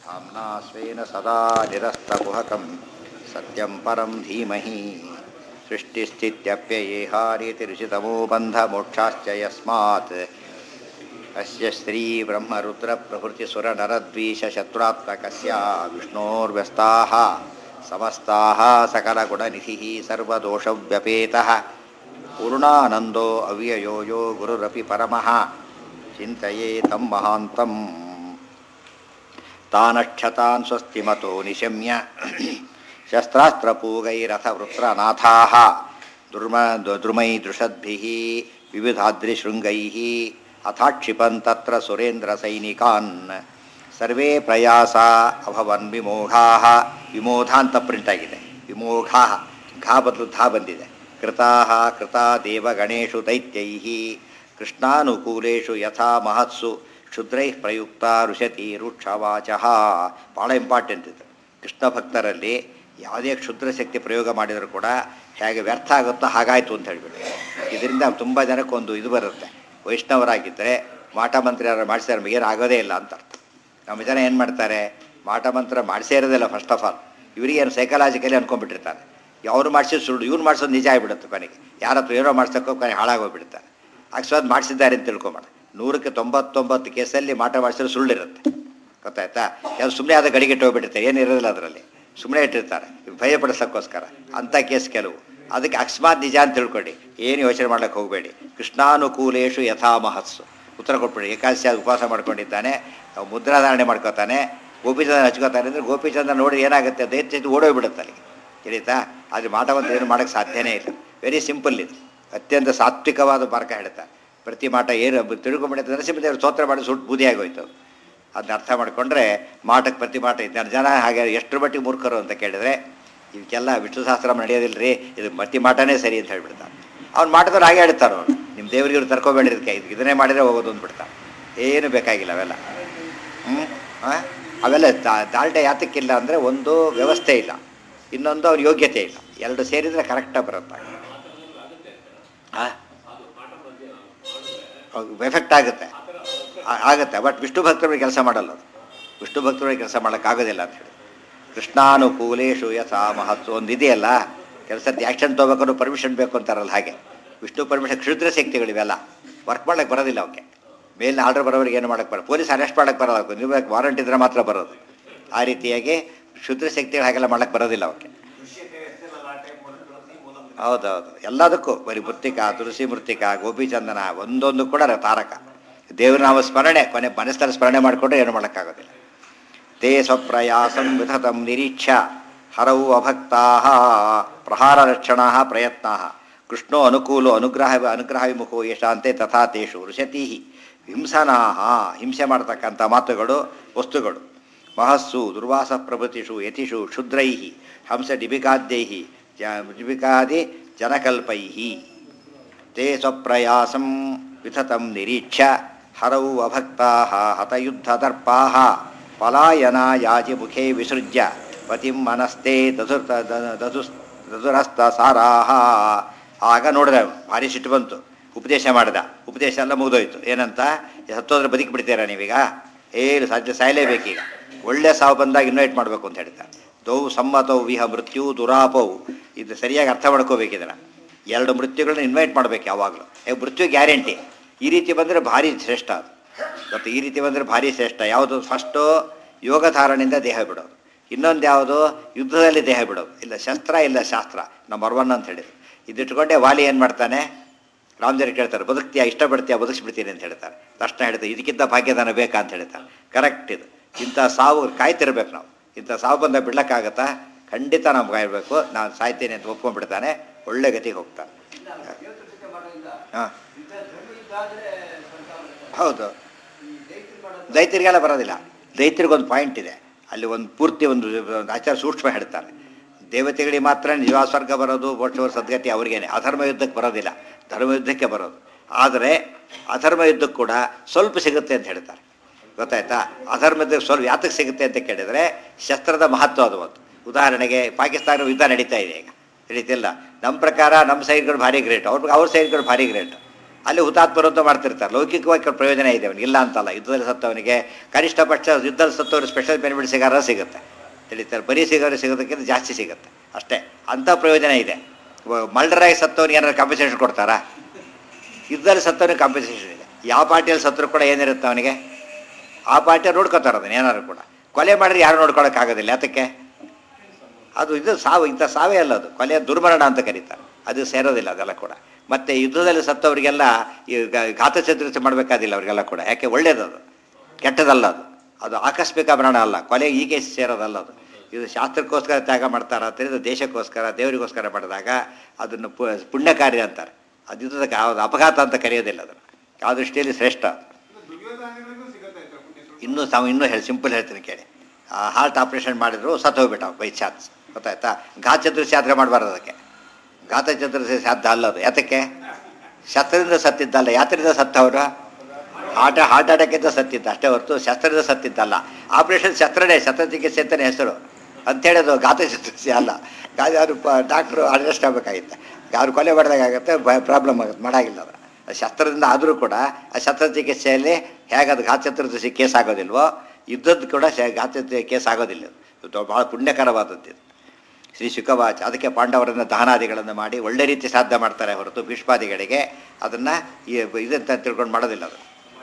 धाम्ना स्वेन सदा निरस्तकुहकं सत्यं परं धीमहि सृष्टिस्थित्यप्ययेहारीतिरुचितमो बन्धमोक्षाश्च यस्मात् अस्य श्रीब्रह्मरुद्रप्रभृतिसुरनरद्वीषशत्रुरात्मकस्य विष्णोर्व्यस्ताः समस्ताः सकलगुणनिधिः सर्वदोषव्यपेतः पूर्णानन्दो अव्ययो यो गुरुरपि परमः चिन्तये तं महान्तम् तानक्षतान् स्वस्तिमतो निशम्य शस्त्रास्त्रपूगैरथवृत्रनाथाः दुर्म द्रुमैदृषद्भिः विविधाद्रिशृङ्गैः अथाक्षिपन् तत्र सुरेन्द्रसैनिकान् ಸರ್ವೇ ಪ್ರಯಾಸ ಅಭವನ್ ವಿಮೋಘಾ ವಿಮೋಧ ಅಂತ ಪ್ರಿಂಟ್ ಆಗಿದೆ ವಿಮೋಘಾ ಘಾ ಬದಲು ಧಾ ಬಂದಿದೆ ಕೃತಾ ಕೃತಾ ದೇವಗಣೇಶು ದೈತ್ಯೈ ಕೃಷ್ಣಾನುಕೂಲೇಶು ಯಥಾ ಮಹತ್ಸು ಕ್ಷುದ್ರೈ ಪ್ರಯುಕ್ತ ಋಷತಿ ರೂಕ್ಷವಾಚ ಭಾಳ ಇಂಪಾರ್ಟೆಂಟ್ ಇದು ಕೃಷ್ಣ ಭಕ್ತರಲ್ಲಿ ಯಾವುದೇ ಕ್ಷುದ್ರ ಶಕ್ತಿ ಪ್ರಯೋಗ ಮಾಡಿದರೂ ಕೂಡ ಹೇಗೆ ವ್ಯರ್ಥ ಆಗುತ್ತೋ ಹಾಗಾಯಿತು ಅಂತ ಹೇಳ್ಬಿಟ್ಟು ಇದರಿಂದ ತುಂಬ ಜನಕ್ಕೊಂದು ಇದು ಬರುತ್ತೆ ವೈಷ್ಣವರಾಗಿದ್ದರೆ ಮಾಟ ಮಂತ್ರ ಯಾರು ಮಾಡಿಸಿದ್ರೆ ನಮಗೇನು ಆಗೋದೇ ಇಲ್ಲ ಅಂತ ಅರ್ಥ ನಮ್ಮ ಜನ ಏನು ಮಾಡ್ತಾರೆ ಮಾಟ ಮಂತ್ರ ಮಾಡಿಸೇ ಇರೋದಿಲ್ಲ ಫಸ್ಟ್ ಆಫ್ ಆಲ್ ಇವರಿಗೆ ಏನು ಸೈಕಲಾಜಿಕಲಿ ಅನ್ಕೊಂಡ್ಬಿಟ್ಟಿರ್ತಾರೆ ಅವ್ರು ಮಾಡಿಸಿ ಸುಳ್ಳು ಇವ್ನು ಮಾಡಿಸೋದು ನಿಜ ಆಗಿಬಿಡುತ್ತೆ ಕೊನೆಗೆ ಯಾರ ಹತ್ರ ಏನೋ ಮಾಡ್ಸೋಕ್ಕೋ ಕೊನೆಗೆ ಹಾಳಾಗೋಗ್ಬಿಡ್ತಾರೆ ಅಕಸ್ಮಾತ್ ಮಾಡಿಸಿದ್ದಾರೆ ಅಂತ ತಿಳ್ಕೊಂಬೇಡ ನೂರಕ್ಕೆ ತೊಂಬತ್ತೊಂಬತ್ತು ಕೇಸಲ್ಲಿ ಮಾಟ ಮಾಡಿಸಿದ್ರೆ ಸುಳ್ಳಿರುತ್ತೆ ಗೊತ್ತಾಯ್ತಾ ಯಾರು ಸುಮ್ಮನೆ ಆದ ಗಡಿಗೆ ಹೋಗ್ಬಿಟ್ಟಿರ್ತಾರೆ ಏನಿರೋದಿಲ್ಲ ಅದರಲ್ಲಿ ಸುಮ್ಮನೆ ಇಟ್ಟಿರ್ತಾರೆ ಭಯಪಡಿಸೋಕ್ಕೋಸ್ಕರ ಅಂಥ ಕೇಸ್ ಕೆಲವು ಅದಕ್ಕೆ ಅಕಸ್ಮಾತ್ ನಿಜ ಅಂತ ತಿಳ್ಕೊಳ್ಳಿ ಏನು ಯೋಚನೆ ಮಾಡ್ಲಿಕ್ಕೆ ಹೋಗಬೇಡಿ ಕೃಷ್ಣಾನುಕೂಲೇಶು ಯಥಾ ಮಹತ್ಸು ಉತ್ತರ ಕೊಟ್ಬಿಡಿ ಏಕಾದಶಿ ಉಪವಾಸ ಮಾಡ್ಕೊಂಡಿದ್ದಾನೆ ಮುದ್ರಾಧಾರಣೆ ಮಾಡ್ಕೋತಾನೆ ಗೋಪಿಚಂದ್ರ ಹಚ್ಕೋತಾನೆ ಅಂದರೆ ಗೋಪಿಚಂದ್ರ ನೋಡಿ ಏನಾಗುತ್ತೆ ದೈತ್ಯ ಓಡೋಗ್ಬಿಡುತ್ತೆ ಅಲ್ಲಿಗೆ ತಿಳಿತಾ ಅದು ಮಾಟವಂತ ಏನು ಮಾಡೋಕ್ಕೆ ಸಾಧ್ಯನೇ ಇಲ್ಲ ವೆರಿ ಸಿಂಪಲ್ ಇದು ಅತ್ಯಂತ ಸಾತ್ವಿಕವಾದ ಮಾರ್ಗ ಹೇಳ್ತಾರೆ ಪ್ರತಿ ಮಾಟ ಏನು ತಿಳ್ಕೊಂಬಿಡುತ್ತೆ ನರಸಿಂಹದೇವರು ಸ್ತೋತ್ರ ಮಾಡಿ ಸುಟ್ಟು ಬೂದಿ ಆಗೋಯ್ತು ಅದನ್ನ ಅರ್ಥ ಮಾಡಿಕೊಂಡ್ರೆ ಮಾಟಕ್ಕೆ ಪ್ರತಿ ಮಾಟ ಇದ್ದಾರೆ ಜನ ಹಾಗೆ ಎಷ್ಟು ಮಟ್ಟಿಗೆ ಮೂರ್ಖರು ಅಂತ ಕೇಳಿದ್ರೆ ಇವಕ್ಕೆಲ್ಲ ವಿಷ್ಣು ಸಹಸ್ರ ನಡೆಯೋದಿಲ್ಲ ರೀ ಇದು ಮತಿ ಮಾಟನೇ ಸರಿ ಅಂತ ಹೇಳ್ಬಿಡ್ತಾನೆ ಅವ್ನು ಮಾಟದವ್ರು ಹಾಗೆ ಹೇಳ್ತಾರೆ ಅವ್ರು ನಿಮ್ಮ ದೇವ್ರಿಗೆ ಇವ್ರು ತರ್ಕೊಬೇಡಿದಕ್ಕೆ ಇದು ಇದನ್ನೇ ಮಾಡಿದರೆ ಹೋಗೋದು ಅಂದ್ಬಿಡ್ತಾರೆ ಏನು ಬೇಕಾಗಿಲ್ಲ ಅವೆಲ್ಲ ಹ್ಞೂ ಹಾಂ ಅವೆಲ್ಲ ದಾಲ್ಡೆ ಯಾತಕ್ಕಿಲ್ಲ ಅಂದರೆ ಒಂದು ವ್ಯವಸ್ಥೆ ಇಲ್ಲ ಇನ್ನೊಂದು ಅವ್ರ ಯೋಗ್ಯತೆ ಇಲ್ಲ ಎರಡು ಸೇರಿದರೆ ಕರೆಕ್ಟಾಗಿ ಬರುತ್ತೆ ಹಾಂ ಎಫೆಕ್ಟ್ ಆಗುತ್ತೆ ಆಗುತ್ತೆ ಬಟ್ ವಿಷ್ಣು ಭಕ್ತರಿಗೆ ಕೆಲಸ ಮಾಡಲ್ಲ ಅದು ವಿಷ್ಣು ಭಕ್ತರಿಗೆ ಕೆಲಸ ಮಾಡೋಕ್ಕಾಗೋದಿಲ್ಲ ಅಂತ ಹೇಳಿ ಕೃಷ್ಣಾನುಕೂಲೇಶು ಯಥಾ ಮಹತ್ವ ಒಂದು ಇದೆಯಲ್ಲ ಕೆಲಸದ ಆ್ಯಕ್ಷನ್ ತೊಗೋಬೇಕಾದ್ರೂ ಪರ್ಮಿಷನ್ ಬೇಕು ಅಂತಾರಲ್ಲ ಹಾಗೆ ವಿಷ್ಣು ಪರ್ಮಿಷನ್ ಕ್ಷುದ್ರ ಶಕ್ತಿಗಳಿವೆಲ್ಲ ವರ್ಕ್ ಮಾಡೋಕ್ಕೆ ಬರೋದಿಲ್ಲ ಅವಕ್ಕೆ ಮೇಲಿನ ಆರ್ಡರ್ ಬರೋರಿಗೆ ಏನು ಮಾಡೋಕ್ಕೆ ಬರೋದು ಪೊಲೀಸ್ ಅರೆಸ್ಟ್ ಮಾಡೋಕ್ಕೆ ಬರೋದು ನೀವು ವಾರಂಟ್ ಇದ್ರೆ ಮಾತ್ರ ಬರೋದು ಆ ರೀತಿಯಾಗಿ ಕ್ಷುದ್ರ ಶಕ್ತಿಗಳು ಹಾಗೆಲ್ಲ ಮಾಡೋಕ್ಕೆ ಬರೋದಿಲ್ಲ ಅವಕ್ಕೆ ಹೌದೌದು ಎಲ್ಲದಕ್ಕೂ ಬರೀ ಮೃತ್ತಿಕ ತುಳಸಿ ಮೃತ್ತಿಕ ಗೋಪಿಚಂದನ ಒಂದೊಂದು ಕೂಡ ತಾರಕ ದೇವನಾಮ ಸ್ಮರಣೆ ಕೊನೆ ಮನಸ್ಸಲ್ಲಿ ಸ್ಮರಣೆ ಮಾಡಿಕೊಂಡ್ರೆ ಏನು ಮಾಡೋಕ್ಕಾಗೋದಿಲ್ಲ ತೇ ಸ್ವಪ್ರಯಾಸಂ ವಿಧತಂ ನಿರೀಕ್ಷ ಹರವು ಅಭಕ್ತಾ ಪ್ರಹಾರ ರಕ್ಷಣ ಪ್ರಯತ್ನ ಕೃಷ್ಣೋ ಅನುಕೂಲೋ ಅನುಗ್ರಹ ಅನುಗ್ರಹ ವಿಮುಖೋ ಯಶಾಂತೆ ತಥಾ ತೇಷು ಋಷತಿ ಹಿಂಸನಾಹ ಹಿಂಸೆ ಮಾಡತಕ್ಕಂಥ ಮಾತುಗಳು ವಸ್ತುಗಳು ಮಹಸ್ಸು ದುರ್ವಾಸ ಪ್ರಭೃತಿಷು ಯತಿಷು ಕ್ಷುದ್ರೈ ಹಂಸ ಡಿಬಿಕಾದ್ಯೈ ಜ ಡಿಬಿಕಾದಿ ಜನಕಲ್ಪೈ ತೇ ಸ್ವಪ್ರಯಾಸಂ ವಿಥತಂ ನಿರೀಕ್ಷ ಹರವು ಅಭಕ್ತಾ ಹತಯುದ್ಧದರ್ಪಾ ಪಲಾಯನ ಯಾಜಿ ಮುಖೇ ವಿಸೃಜ್ಯ ಪತಿಂ ಮನಸ್ತೆ ದಧುರ್ತ ದಧುಸ್ ದಧುರಸ್ತ ಸಾರಾಹ ಆಗ ನೋಡಿದೆ ಭಾರಿ ಸಿಟ್ಟು ಬಂತು ಉಪದೇಶ ಮಾಡಿದ ಉಪದೇಶ ಎಲ್ಲ ಮುಗಿದೋಯ್ತು ಏನಂತ ಹತ್ತೋದ್ರೆ ಬದುಕಿ ಬಿಡ್ತೀರಾ ನೀವೀಗ ಏನು ಸಾಧ್ಯ ಸಾಯಲೇಬೇಕೀಗ ಒಳ್ಳೆ ಸಾವು ಬಂದಾಗ ಇನ್ವೈಟ್ ಮಾಡಬೇಕು ಅಂತ ಹೇಳ್ತಾರೆ ದೌ ಸಮ್ಮತೌ ವಿಹ ಮೃತ್ಯು ದುರಾಪೌ ಇದು ಸರಿಯಾಗಿ ಅರ್ಥ ಮಾಡ್ಕೋಬೇಕಿದರ ಎರಡು ಮೃತ್ಯುಗಳನ್ನ ಇನ್ವೈಟ್ ಮಾಡಬೇಕು ಯಾವಾಗಲೂ ಏ ಮೃತ್ಯು ಗ್ಯಾರಂಟಿ ಈ ರೀತಿ ಬಂದರೆ ಭಾರಿ ಶ್ರೇಷ್ಠ ಅದು ಮತ್ತು ಈ ರೀತಿ ಬಂದರೆ ಭಾರಿ ಶ್ರೇಷ್ಠ ಯಾವುದು ಫಸ್ಟು ಯೋಗ ಧಾರಣೆಯಿಂದ ದೇಹ ಬಿಡೋದು ಇನ್ನೊಂದು ಯಾವುದು ಯುದ್ಧದಲ್ಲಿ ದೇಹ ಬಿಡೋದು ಇಲ್ಲ ಶಸ್ತ್ರ ಇಲ್ಲ ಶಾಸ್ತ್ರ ನಂಬರ್ ಒನ್ ಅಂತ ಹೇಳಿದ್ರು ಇದಿಟ್ಕೊಂಡೆ ವಾಲಿ ಏನು ಮಾಡ್ತಾನೆ ರಾಮದೇವ್ರು ಕೇಳ್ತಾರೆ ಬದುಕ್ತೀಯ ಇಷ್ಟಪಡ್ತೀಯ ಬದುಕಿಸ್ಬಿಡ್ತೀನಿ ಅಂತ ಹೇಳ್ತಾರೆ ತಕ್ಷಣ ಹೇಳ್ತಾರೆ ಇದಕ್ಕಿಂತ ಭಾಗ್ಯದಾನ ಬೇಕಾ ಅಂತ ಹೇಳ್ತಾರೆ ಕರೆಕ್ಟ್ ಇದು ಇಂಥ ಸಾವು ಕಾಯ್ತಿರ್ಬೇಕು ನಾವು ಇಂಥ ಸಾವು ಬಂದ ಬಿಡ್ಲಕ್ಕಾಗತ್ತಾ ಖಂಡಿತ ನಾವು ಕಾಯಬೇಕು ನಾನು ಸಾಯ್ತೀನಿ ಅಂತ ಒಪ್ಕೊಂಡ್ಬಿಡ್ತಾನೆ ಒಳ್ಳೆ ಗತಿಗೆ ಹೋಗ್ತಾನೆ ಹಾಂ ಹೌದು ದೈತ್ಯರಿಗೆಲ್ಲ ಬರೋದಿಲ್ಲ ದೈತ್ಯರಿಗೊಂದು ಪಾಯಿಂಟ್ ಇದೆ ಅಲ್ಲಿ ಒಂದು ಪೂರ್ತಿ ಒಂದು ಆಚಾರ ಸೂಕ್ಷ್ಮ ಹೇಳ್ತಾರೆ ದೇವತೆಗಳಿಗೆ ಮಾತ್ರ ನಿಜವಾದ ಸ್ವರ್ಗ ಬರೋದು ಮೋಕ್ಷವರ ಸದ್ಗತಿ ಅವ್ರಿಗೇನೆ ಅಧರ್ಮ ಯುದ್ಧಕ್ಕೆ ಬರೋದಿಲ್ಲ ಧರ್ಮ ಯುದ್ಧಕ್ಕೆ ಬರೋದು ಆದರೆ ಅಧರ್ಮ ಯುದ್ಧಕ್ಕೆ ಕೂಡ ಸ್ವಲ್ಪ ಸಿಗುತ್ತೆ ಅಂತ ಹೇಳ್ತಾರೆ ಗೊತ್ತಾಯ್ತಾ ಅಧರ್ಮದ ಸ್ವಲ್ಪ ಯಾತಕ್ಕೆ ಸಿಗುತ್ತೆ ಅಂತ ಕೇಳಿದರೆ ಶಸ್ತ್ರದ ಮಹತ್ವ ಅದು ಒಂದು ಉದಾಹರಣೆಗೆ ಪಾಕಿಸ್ತಾನ ಯುದ್ಧ ನಡೀತಾ ಇದೆ ಈಗ ತಿಳಿತಿಲ್ಲ ನಮ್ಮ ಪ್ರಕಾರ ನಮ್ಮ ಸೈಡ್ಗಳು ಭಾರಿ ಗ್ರೇಟ್ ಅವ್ರ ಅವ್ರ ಸೈಡ್ಗಳು ಭಾರಿ ಗ್ರೇಟ್ ಅಲ್ಲಿ ಹುತಾತ್ಮರು ಅಂತ ಮಾಡ್ತಿರ್ತಾರೆ ಲೌಕಿಕವಾಗಿ ಕೆಲವು ಪ್ರಯೋಜನ ಇದೆ ಅವನಿಗೆ ಇಲ್ಲ ಅಂತಲ್ಲ ಯುದ್ಧದಲ್ಲಿ ಸತ್ತವನಿಗೆ ಕನಿಷ್ಠ ಪಕ್ಷ ಯುದ್ಧದಲ್ಲಿ ಸತ್ತವ್ರಿಗೆ ಸ್ಪೆಷಲ್ ಬೆನಿಫಿಟ್ ಸಿಗಾರ ಸಿಗುತ್ತೆ ತಿಳಿತಾರೆ ಬರೀ ಸಿಗೋರು ಸಿಗೋದಕ್ಕಿಂತ ಜಾಸ್ತಿ ಸಿಗುತ್ತೆ ಅಷ್ಟೇ ಅಂಥ ಪ್ರಯೋಜನ ಇದೆ ಮಲ್ಡರಾಗಿ ಸತ್ತವನಿಗೆ ಏನಾದ್ರು ಕಾಂಪನ್ಸೇಷನ್ ಕೊಡ್ತಾರಾ ಯುದ್ಧದಲ್ಲಿ ಸತ್ತವನಿಗೆ ಕಾಂಪನ್ಸೇಷನ್ ಇದೆ ಯಾವ ಪಾರ್ಟಿಯಲ್ಲಿ ಸತ್ತರು ಕೂಡ ಏನಿರುತ್ತೆ ಅವನಿಗೆ ಆ ಪಾರ್ಟಿಯವ್ರು ನೋಡ್ಕೋತಾರೆ ಅದನ್ನ ಏನಾದ್ರು ಕೂಡ ಕೊಲೆ ಮಾಡಿದ್ರೆ ಯಾರು ನೋಡ್ಕೊಳಕ್ಕಾಗೋದಿಲ್ಲ ಯಾತಕ್ಕೆ ಅದು ಇದು ಸಾವು ಇಂಥ ಸಾವೇ ಅಲ್ಲ ಅದು ಕೊಲೆಯ ದುರ್ಮರಣ ಅಂತ ಕರೀತಾರೆ ಅದು ಸೇರೋದಿಲ್ಲ ಅದೆಲ್ಲ ಕೂಡ ಮತ್ತು ಯುದ್ಧದಲ್ಲಿ ಸತ್ತವರಿಗೆಲ್ಲ ಈ ಗ- ಘಾತ ಚತುರ್ಥ ಮಾಡಬೇಕಾದಿಲ್ಲ ಅವರಿಗೆಲ್ಲ ಕೂಡ ಯಾಕೆ ಒಳ್ಳೇದದು ಕೆಟ್ಟದಲ್ಲ ಅದು ಅದು ಆಕಸ್ಮಿಕ ಮರಣ ಅಲ್ಲ ಕೊಲೆ ಹೀಗೆ ಸೇರೋದಲ್ಲ ಅದು ಇದು ಶಾಸ್ತ್ರಕ್ಕೋಸ್ಕರ ತ್ಯಾಗ ಮಾಡ್ತಾರ ಅಂತೇಳಿದ್ರೆ ದೇಶಕ್ಕೋಸ್ಕರ ದೇವರಿಗೋಸ್ಕರ ಮಾಡಿದಾಗ ಅದನ್ನು ಪು- ಪುಣ್ಯ ಕಾರ್ಯ ಅಂತಾರೆ ಅದು ಯುದ್ಧದ ಅದು ಅಪಘಾತ ಅಂತ ಕರೆಯೋದಿಲ್ಲ ಅದನ್ನು ಆ ದೃಷ್ಟಿಯಲ್ಲಿ ಶ್ರೇಷ್ಠ ಅದು. ದುರ್ಯೋಧನಗಳಿಗೂ ಸಿಗುತ್ತೆ ಅಂತ ಪುಣ್ಯ ಸುಳ್ಳು. ಇನ್ನೂ ಸಾವು ಇನ್ನೂ ಹೇಳಿ ಸಿಂಪಲ್ ಹೇಳ್ತೀನಿ ಕೇಳಿ ಹಾರ್ಟ್ ಆಪ್ರೇಷನ್ ಮಾಡಿದ್ರು ಸತ್ತು ಹೋಗ್ಬಿಟ್ಟ ಬೈ ಚಾನ್ಸ್ ಗೊತ್ತಾಯ್ತಾ ಘಾತ ಚತುರ್ಸಿ ಯಾತ್ರೆ ಮಾಡಬಾರ್ದು ಅದಕ್ಕೆ ಘಾತ ಚತುರ್ಸಿ ಸಾಧ್ಯ ಅಲ್ಲ ಅದು ಯಾತಕ್ಕೆ ಶಸ್ತ್ರದಿಂದ ಸತ್ತಿದ್ದಲ್ಲ ಯಾತ್ರೆಯಿಂದ ಸತ್ತವರು ಹಾರ್ಟ್ ಹಾರ್ಟ್ ಅಟ್ಯಾಕಿಂದ ಸತ್ತಿದ್ದ ಅಷ್ಟೇ ಹೊರತು ಶಸ್ತ್ರದಿಂದ ಸತ್ತಿದ್ದಲ್ಲ ಆಪರೇಷನ್ ಶಸ್ತ್ರನೇ ಶಸ್ತ್ರಚಿಕಿತ್ಸೆ ಅಂತಲೇ ಹೆಸರು ಅಂಥೇಳಿ ಅದು ಘಾತ ಚತುರ್ಸಿ ಅಲ್ಲ ಗಾದ ಯಾರು ಡಾಕ್ಟ್ರು ಅಡ್ಜಸ್ಟ್ ಆಗಬೇಕಾಗಿತ್ತೆ ಯಾರು ಕೊಲೆ ಮಾಡಿದಾಗುತ್ತೆ ಪ್ರಾಬ್ಲಮ್ ಆಗುತ್ತೆ ಮಾಡಾಗಿಲ್ಲ ಅದು ಅದು ಶಸ್ತ್ರದಿಂದ ಆದರೂ ಕೂಡ ಆ ಶಸ್ತ್ರಚಿಕಿತ್ಸೆಯಲ್ಲಿ ಹೇಗೆ ಅದು ಘಾತ ಚತುರ್ದಶಿ ಕೇಸ್ ಆಗೋದಿಲ್ವೋ ಯುದ್ಧದ್ದು ಕೂಡ ಶ- ಘಾತ ಚತುರ್ದಶಿ ಕೇಸ್ ಆಗೋದಿಲ್ಲ ಇದು ಭಾಳ ಪುಣ್ಯಕರವಾದದ್ದು ಇದು ಶ್ರೀ ಶುಕವಾಚ ಅದಕ್ಕೆ ಪಾಂಡವರನ್ನ ದಹನಾದಿಗಳನ್ನು ಮಾಡಿ ಒಳ್ಳೆ ರೀತಿ ಶ್ರಾದ್ದ ಮಾಡ್ತಾರೆ ಹೊರತು ಭೀಷ್ಮಾದಿಗಳಿಗೆ ಅದನ್ನು ಇದಂತ ತಿಳ್ಕೊಂಡು ಮಾಡೋದಿಲ್ಲ ಅದು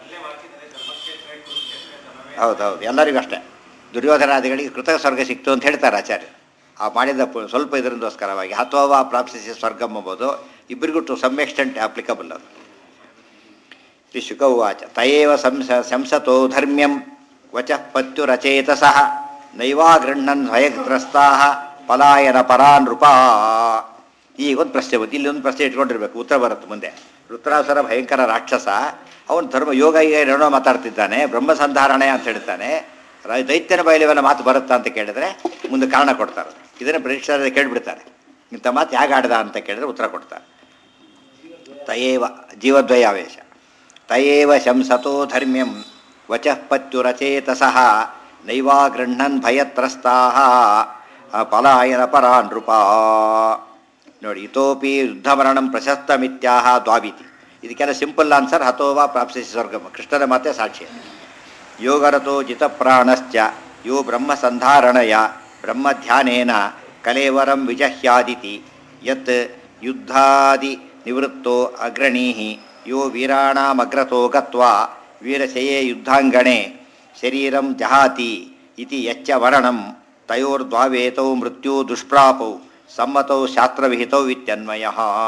ಹೌದೌದು ಎಲ್ಲರಿಗೂ ಅಷ್ಟೇ ದುರ್ಯೋಧನಾದಿಗಳಿಗೆ ಕೃತಕ ಸ್ವರ್ಗ ಸಿಕ್ತು ಅಂತ ಹೇಳ್ತಾರೆ ಆಚಾರ್ಯ ಆ ಮಾಡಿದ ಪು- ಸ್ವಲ್ಪ ಇದರಿಂದೋಸ್ಕರವಾಗಿ ಹತ್ವವ ಪ್ರಾಪ್ಸಿಸಿ ಸ್ವರ್ಗಂ ಎಂಬುದು ಇಬ್ಬರಿಗೂ ಟು ಸಮ್ ಎಕ್ಸ್ಟೆಂಟ್ ಅಪ್ಲಿಕಬಲ್ ಅದು ಶ್ರೀ ಶುಕ ಉವಾಚ ತಯೇವ ಸಂಸ ಸಂಸತೋ ಧರ್ಮ್ಯಂ ವಚಃ ಪತ್ಯುರಚೇತಸಃ ನೈವಾಗೃಹ್ಣನ್ ಭಯಗ್ರಸ್ತಾ ಪಲಾಯನ ಪರಾ ನೃಪ ಈಗ ಒಂದು ಪ್ರಶ್ನೆ ಬಂತು ಇಲ್ಲಿ ಒಂದು ಪ್ರಶ್ನೆ ಇಟ್ಕೊಂಡಿರ್ಬೇಕು ಉತ್ತರ ಬರುತ್ತೆ ಮುಂದೆ ರುದ್ರಾಸುರ ಭಯಂಕರ ರಾಕ್ಷಸ ಅವನು ಧರ್ಮ ಯೋಗ ಈಗ ಏನೋ ಮಾತಾಡ್ತಿದ್ದಾನೆ ಬ್ರಹ್ಮ ಸಂಧಾರಣೆ ಅಂತ ಹೇಳ್ತಾನೆ ರ- ದೈತ್ಯನ ಬಯಲಿವೆಲ್ಲ ಮಾತು ಬರುತ್ತಾ ಅಂತ ಕೇಳಿದ್ರೆ ಮುಂದೆ ಕಾರಣ ಕೊಡ್ತಾರೆ ಇದನ್ನು ಪರೀಕ್ಷೆ ಕೇಳಿಬಿಡ್ತಾರೆ ಇಂಥ ಮಾತು ಹೇಗೆ ಆಡ್ದ ಅಂತ ಕೇಳಿದ್ರೆ ಉತ್ತರ ಕೊಡ್ತಾರೆ ತಯೇವ ಜೀವದ್ವಯಾವೇಶ ತಯೇವ ಶಂಸತೋ ಧರ್ಮ್ಯಂ ವಚಃ ಪತ್ಯುರಚೇತಸಃ ನೈವಾಗೃಹ್ಣನ್ ಭಯತ್ರಸ್ತಾ ಪಲಾಯನ ಪರಾ ನೃಪ ನೋಡಿ ಇತೋಪಿ ಯುದ್ಧಮರಣಂ ಪ್ರಶಸ್ತಮಿತ್ಯಾಹ ದ್ವಾವಿತಿ ಇದಕ್ಕೆಲ್ಲ ಸಿಂಪಲ್ ಆನ್ಸರ್ ಹತೋವಾ ಪ್ರಾಪ್ಸಿಸಿ ಸ್ವರ್ಗಮ ಕೃಷ್ಣನ ಮಾತೆ ಸಾಕ್ಷಿ ಯೋಗರತೋ ಜಿತಪ್ರಾಣಶ್ಚ ಯೋ ಬ್ರಹ್ಮ ಸಂಧಾರಣಯ ಬ್ರಹ್ಮಧ್ಯಾನೇನ ಕಲೇವರಂ ವಿಜಹ್ಯಾದಿತಿ ಯತ್ ಯುದ್ಧಾದಿ ನಿವೃತ್ತೋ ಅಗ್ರಣೀ ಯೋ ವೀರಾಣಾಮಗ್ರತೋ ಗತ್ವಾ ವೀರಶಯೇ ಯುದ್ಧಾಂಗಣೆ ಶರೀರಂ ಜಹಾತಿ ಇತಿ ಯಚ್ಚ ವರ್ಣಂ ತಯೋರ್ದ್ವಾವೇತೌ ಮೃತ್ಯು ದುಷ್ಪ್ರಾಪೌ ಸಮ್ಮತೌ ಶಾಸ್ತ್ರವಿಹಿತೌ ಇತ್ಯನ್ವಯ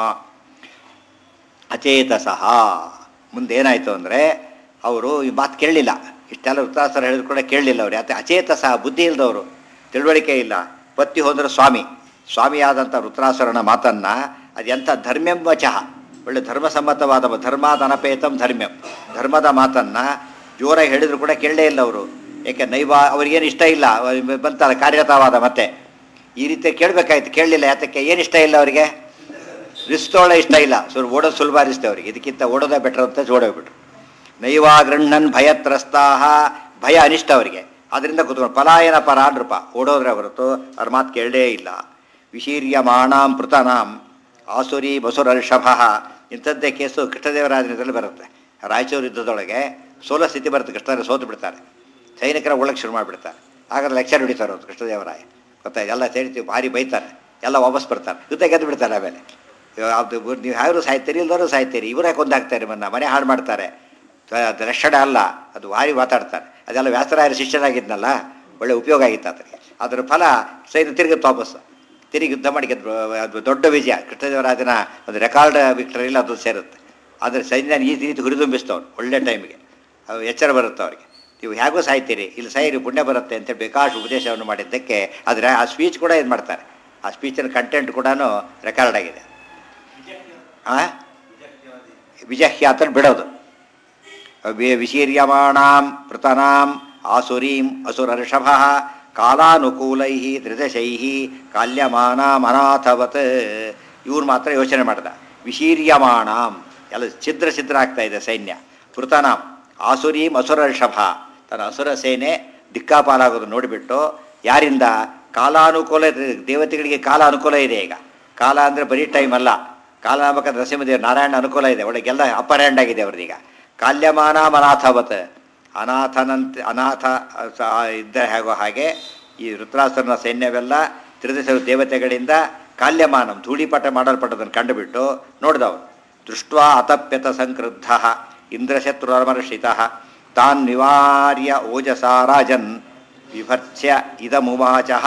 ಅಚೇತಸಃ ಮುಂದೇನಾಯಿತು ಅಂದರೆ ಅವರು ಈ ಮಾತು ಕೇಳಲಿಲ್ಲ ಇಷ್ಟೆಲ್ಲ ವೃತ್ತಾಸರ ಹೇಳಿದ್ರು ಕೂಡ ಕೇಳಲಿಲ್ಲ ಅವ್ರು ಯಾಕೆ ಅಚೇತಸಃ ಬುದ್ಧಿ ಇಲ್ಲದವರು ತಿಳುವಳಿಕೆ ಇಲ್ಲ ಪತ್ತಿ ಹೋದ್ರೆ ಸ್ವಾಮಿ ಸ್ವಾಮಿಯಾದಂಥ ವೃತ್ರಾಸುರನ ಮಾತನ್ನು ಅದು ಎಂಥ ಧರ್ಮ್ಯಂ ವಚಃ ಒಳ್ಳೆ ಧರ್ಮಸಮ್ಮತವಾದ ಧರ್ಮಾದನಪೇತಂ ಧರ್ಮ್ಯಂ ಧರ್ಮದ ಮಾತನ್ನು ಜೋರಾಗಿ ಹೇಳಿದ್ರು ಕೂಡ ಕೇಳಲೇ ಇಲ್ಲ ಅವರು ಏಕೆ ನೈವ ಅವ್ರಿಗೇನು ಇಷ್ಟ ಇಲ್ಲ ಅವ್ರಿಗೆ ಬಂತಲ್ಲ ಕಾರ್ಯತವಾದ ಮತ್ತೆ ಈ ರೀತಿ ಕೇಳಬೇಕಾಯ್ತು ಕೇಳಲಿಲ್ಲ ಯಾತಕ್ಕೆ ಏನು ಇಷ್ಟ ಇಲ್ಲ ಅವರಿಗೆ ರಿಸ್ಕ್ ತೊಗೊಳ್ಳೋ ಇಷ್ಟ ಇಲ್ಲ ಸೊ ಓಡೋದು ಸುಲಭ ಅನಿಸ್ತೆ ಅವ್ರಿಗೆ ಇದಕ್ಕಿಂತ ಓಡೋದೇ ಬೆಟರ್ ಅಂತ ಓಡೋಗ್ಬಿಟ್ರು ನೈವಾಗೃಹ್ಣನ್ ಭಯತ್ರಸ್ತಾಹ ಭಯ ಅನಿಷ್ಟ ಅವರಿಗೆ ಅದರಿಂದ ಕೂತ್ಕೊಂಡು ಪಲಾಯನ ಪರ ನೃಪ ಓಡೋದ್ರೆ ಹೊರತು ಅವ್ರ ಮಾತು ಕೇಳಲೇ ಇಲ್ಲ ವಿಶೀರ್ಯಮಾಣಾಂ ಪೃತನಾಂ ಆಸುರಿ ಬಸುರರ್ಷಭ ಇಂಥದ್ದೇ ಕೇಸು ಕೃಷ್ಣದೇವರಾಜನದಲ್ಲಿ ಬರುತ್ತೆ ರಾಯಚೂರು ಯುದ್ಧದೊಳಗೆ ಸೋಲೋ ಸ್ಥಿತಿ ಬರುತ್ತೆ ಕೃಷ್ಣದೇವ ಸೋತು ಬಿಡ್ತಾರೆ ಸೈನಿಕರ ಒಳಗೆ ಶುರು ಮಾಡಿಬಿಡ್ತಾರೆ ಆಗ ಲೆಕ್ಚರ್ ಹೊಡಿತಾರೆ ಅವ್ರು ಕೃಷ್ಣದೇವರಾಯ ಗೊತ್ತಾಯ್ತು ಎಲ್ಲ ಸೇರಿತೀವಿ ಭಾರಿ ಬೈತಾರೆ ಎಲ್ಲ ವಾಪಸ್ ಬರ್ತಾರೆ ಯುದ್ಧ ಗೆದ್ದು ಬಿಡ್ತಾರೆ ಆಮೇಲೆ ಅದು ನೀವು ಯಾರು ಸಾಯ್ತೀರಿ ಇಲ್ದವರು ಸಾಯ್ತೀರಿ ಇವರೇ ಕೊಂದಾಗ್ತಾರೆ ಮನ್ನ ಮನೆ ಹಾಳು ಮಾಡ್ತಾರೆ ಅದು ರಕ್ಷಣೆ ಅಲ್ಲ ಅದು ಭಾರಿ ಮಾತಾಡ್ತಾರೆ ಅದೆಲ್ಲ ವ್ಯಾಸರಾಯರ ಶಿಷ್ಯರಾಗಿದ್ನಲ್ಲ ಒಳ್ಳೆ ಉಪಯೋಗ ಆಗಿತ್ತು ಅದಕ್ಕೆ ಅದರ ಫಲ ಸೈನ್ಯ ತಿರುಗಿ ವಾಪಸ್ ತಿರುಗಿ ಯುದ್ಧ ಮಾಡಿ ಗೆದ್ದು ಅದು ದೊಡ್ಡ ವಿಜಯ ಕೃಷ್ಣದೇವರಾಜನ ಒಂದು ರೆಕಾರ್ಡ್ ವಿಕ್ಟರಿಲಿ ಅದು ಸೇರುತ್ತೆ ಆದರೆ ಸೈನ್ಯ ಈ ರೀತಿ ಹುರಿದುಂಬಿಸ್ತವ್ರು ಒಳ್ಳೆ ಟೈಮಿಗೆ ಅವು ಎಚ್ಚರ ಬರುತ್ತೆ ಅವ್ರಿಗೆ ನೀವು ಹೇಗೂ ಸಾಯ್ತೀರಿ ಇಲ್ಲಿ ಸಾಯಿರಿ ಪುಣ್ಯ ಬರುತ್ತೆ ಅಂತ ಬೇಕಾಷ್ಟು ಉಪದೇಶವನ್ನು ಮಾಡಿದ್ದಕ್ಕೆ ಆದರೆ ಆ ಸ್ಪೀಚ್ ಕೂಡ ಇದು ಮಾಡ್ತಾರೆ ಆ ಸ್ಪೀಚಿನ ಕಂಟೆಂಟ್ ಕೂಡ ರೆಕಾರ್ಡ್ ಆಗಿದೆ ಆ ವಿಜಹ್ಯಾತಲ್ಲಿ ಬಿಡೋದು ವಿ- ವಿಶೀರ್ಯಮಾಣಾಂ ಪೃತನಾಂ ಆಸುರೀಂ ಅಸುರರ್ಷಭ ಕಾಲಾನುಕೂಲೈ ತ್ರಿದಶೈ ಕಾಲ್ಯಮಾನಾಮನಾಥವತ್ ಇವ್ರು ಮಾತ್ರ ಯೋಚನೆ ಮಾಡ್ದ ವಿಶೀರ್ಯಮಾಣಾಂ ಎಲ್ಲ ಛಿದ್ರ ಛಿದ್ರ ಆಗ್ತಾ ಇದೆ ಸೈನ್ಯ ಪೃತನಾಂ ಆಸುರೀಂ ಅಸುರರ್ಷಭ ತನ್ನ ಅಸುರ ಸೇನೆ ದಿಕ್ಕಾಪಾಲಾಗೋದು ನೋಡಿಬಿಟ್ಟು ಯಾರಿಂದ ಕಾಲಾನುಕೂಲ ಇದೆ. ದೇವತೆಗಳಿಗೆ ಕಾಲ ಅನುಕೂಲ ಇದೆ ಈಗ ಕಾಲ ಅಂದರೆ ಬರೀ ಟೈಮ್ ಅಲ್ಲ ಕಾಲನಾಮಕ ನರಸಿಂಹದೇವ್ ನಾರಾಯಣ ಅನುಕೂಲ ಇದೆ ಒಳಗೆಲ್ಲ ಅಪ್ಪರ್ ಹ್ಯಾಂಡ್ ಆಗಿದೆ ಅವ್ರದೀಗ ಕಾಲ್ಯಮಾನ ಅನಾಥವತ್ ಅನಾಥನಂತೆ ಅನಾಥ ಸ- ಇದ್ದ ಹೇಗೋ ಹಾಗೆ ಈ ರುದ್ರಾಸುರನ ಸೈನ್ಯವೆಲ್ಲ ತ್ರಿದಶ ದೇವತೆಗಳಿಂದ ಕಾಲ್ಯಮಾನಂ ಧೂಳಿಪಟ ಮಾಡಲ್ಪಟ್ಟದನ್ನು ಕಂಡುಬಿಟ್ಟು ನೋಡಿದವನು ದೃಷ್ಟ್ವಾ ಅತಪ್ಯತ ಸಂಕ್ರುದ್ಧ ಇಂದ್ರಶತ್ರುರಮರ್ಷಿತ ತಾನ್ ನಿವಾರ್ಯ ಓಜಸಾ ರಾಜನ್ ವಿಭರ್ಚ್ಯ ಇದಮುವಾಚಃ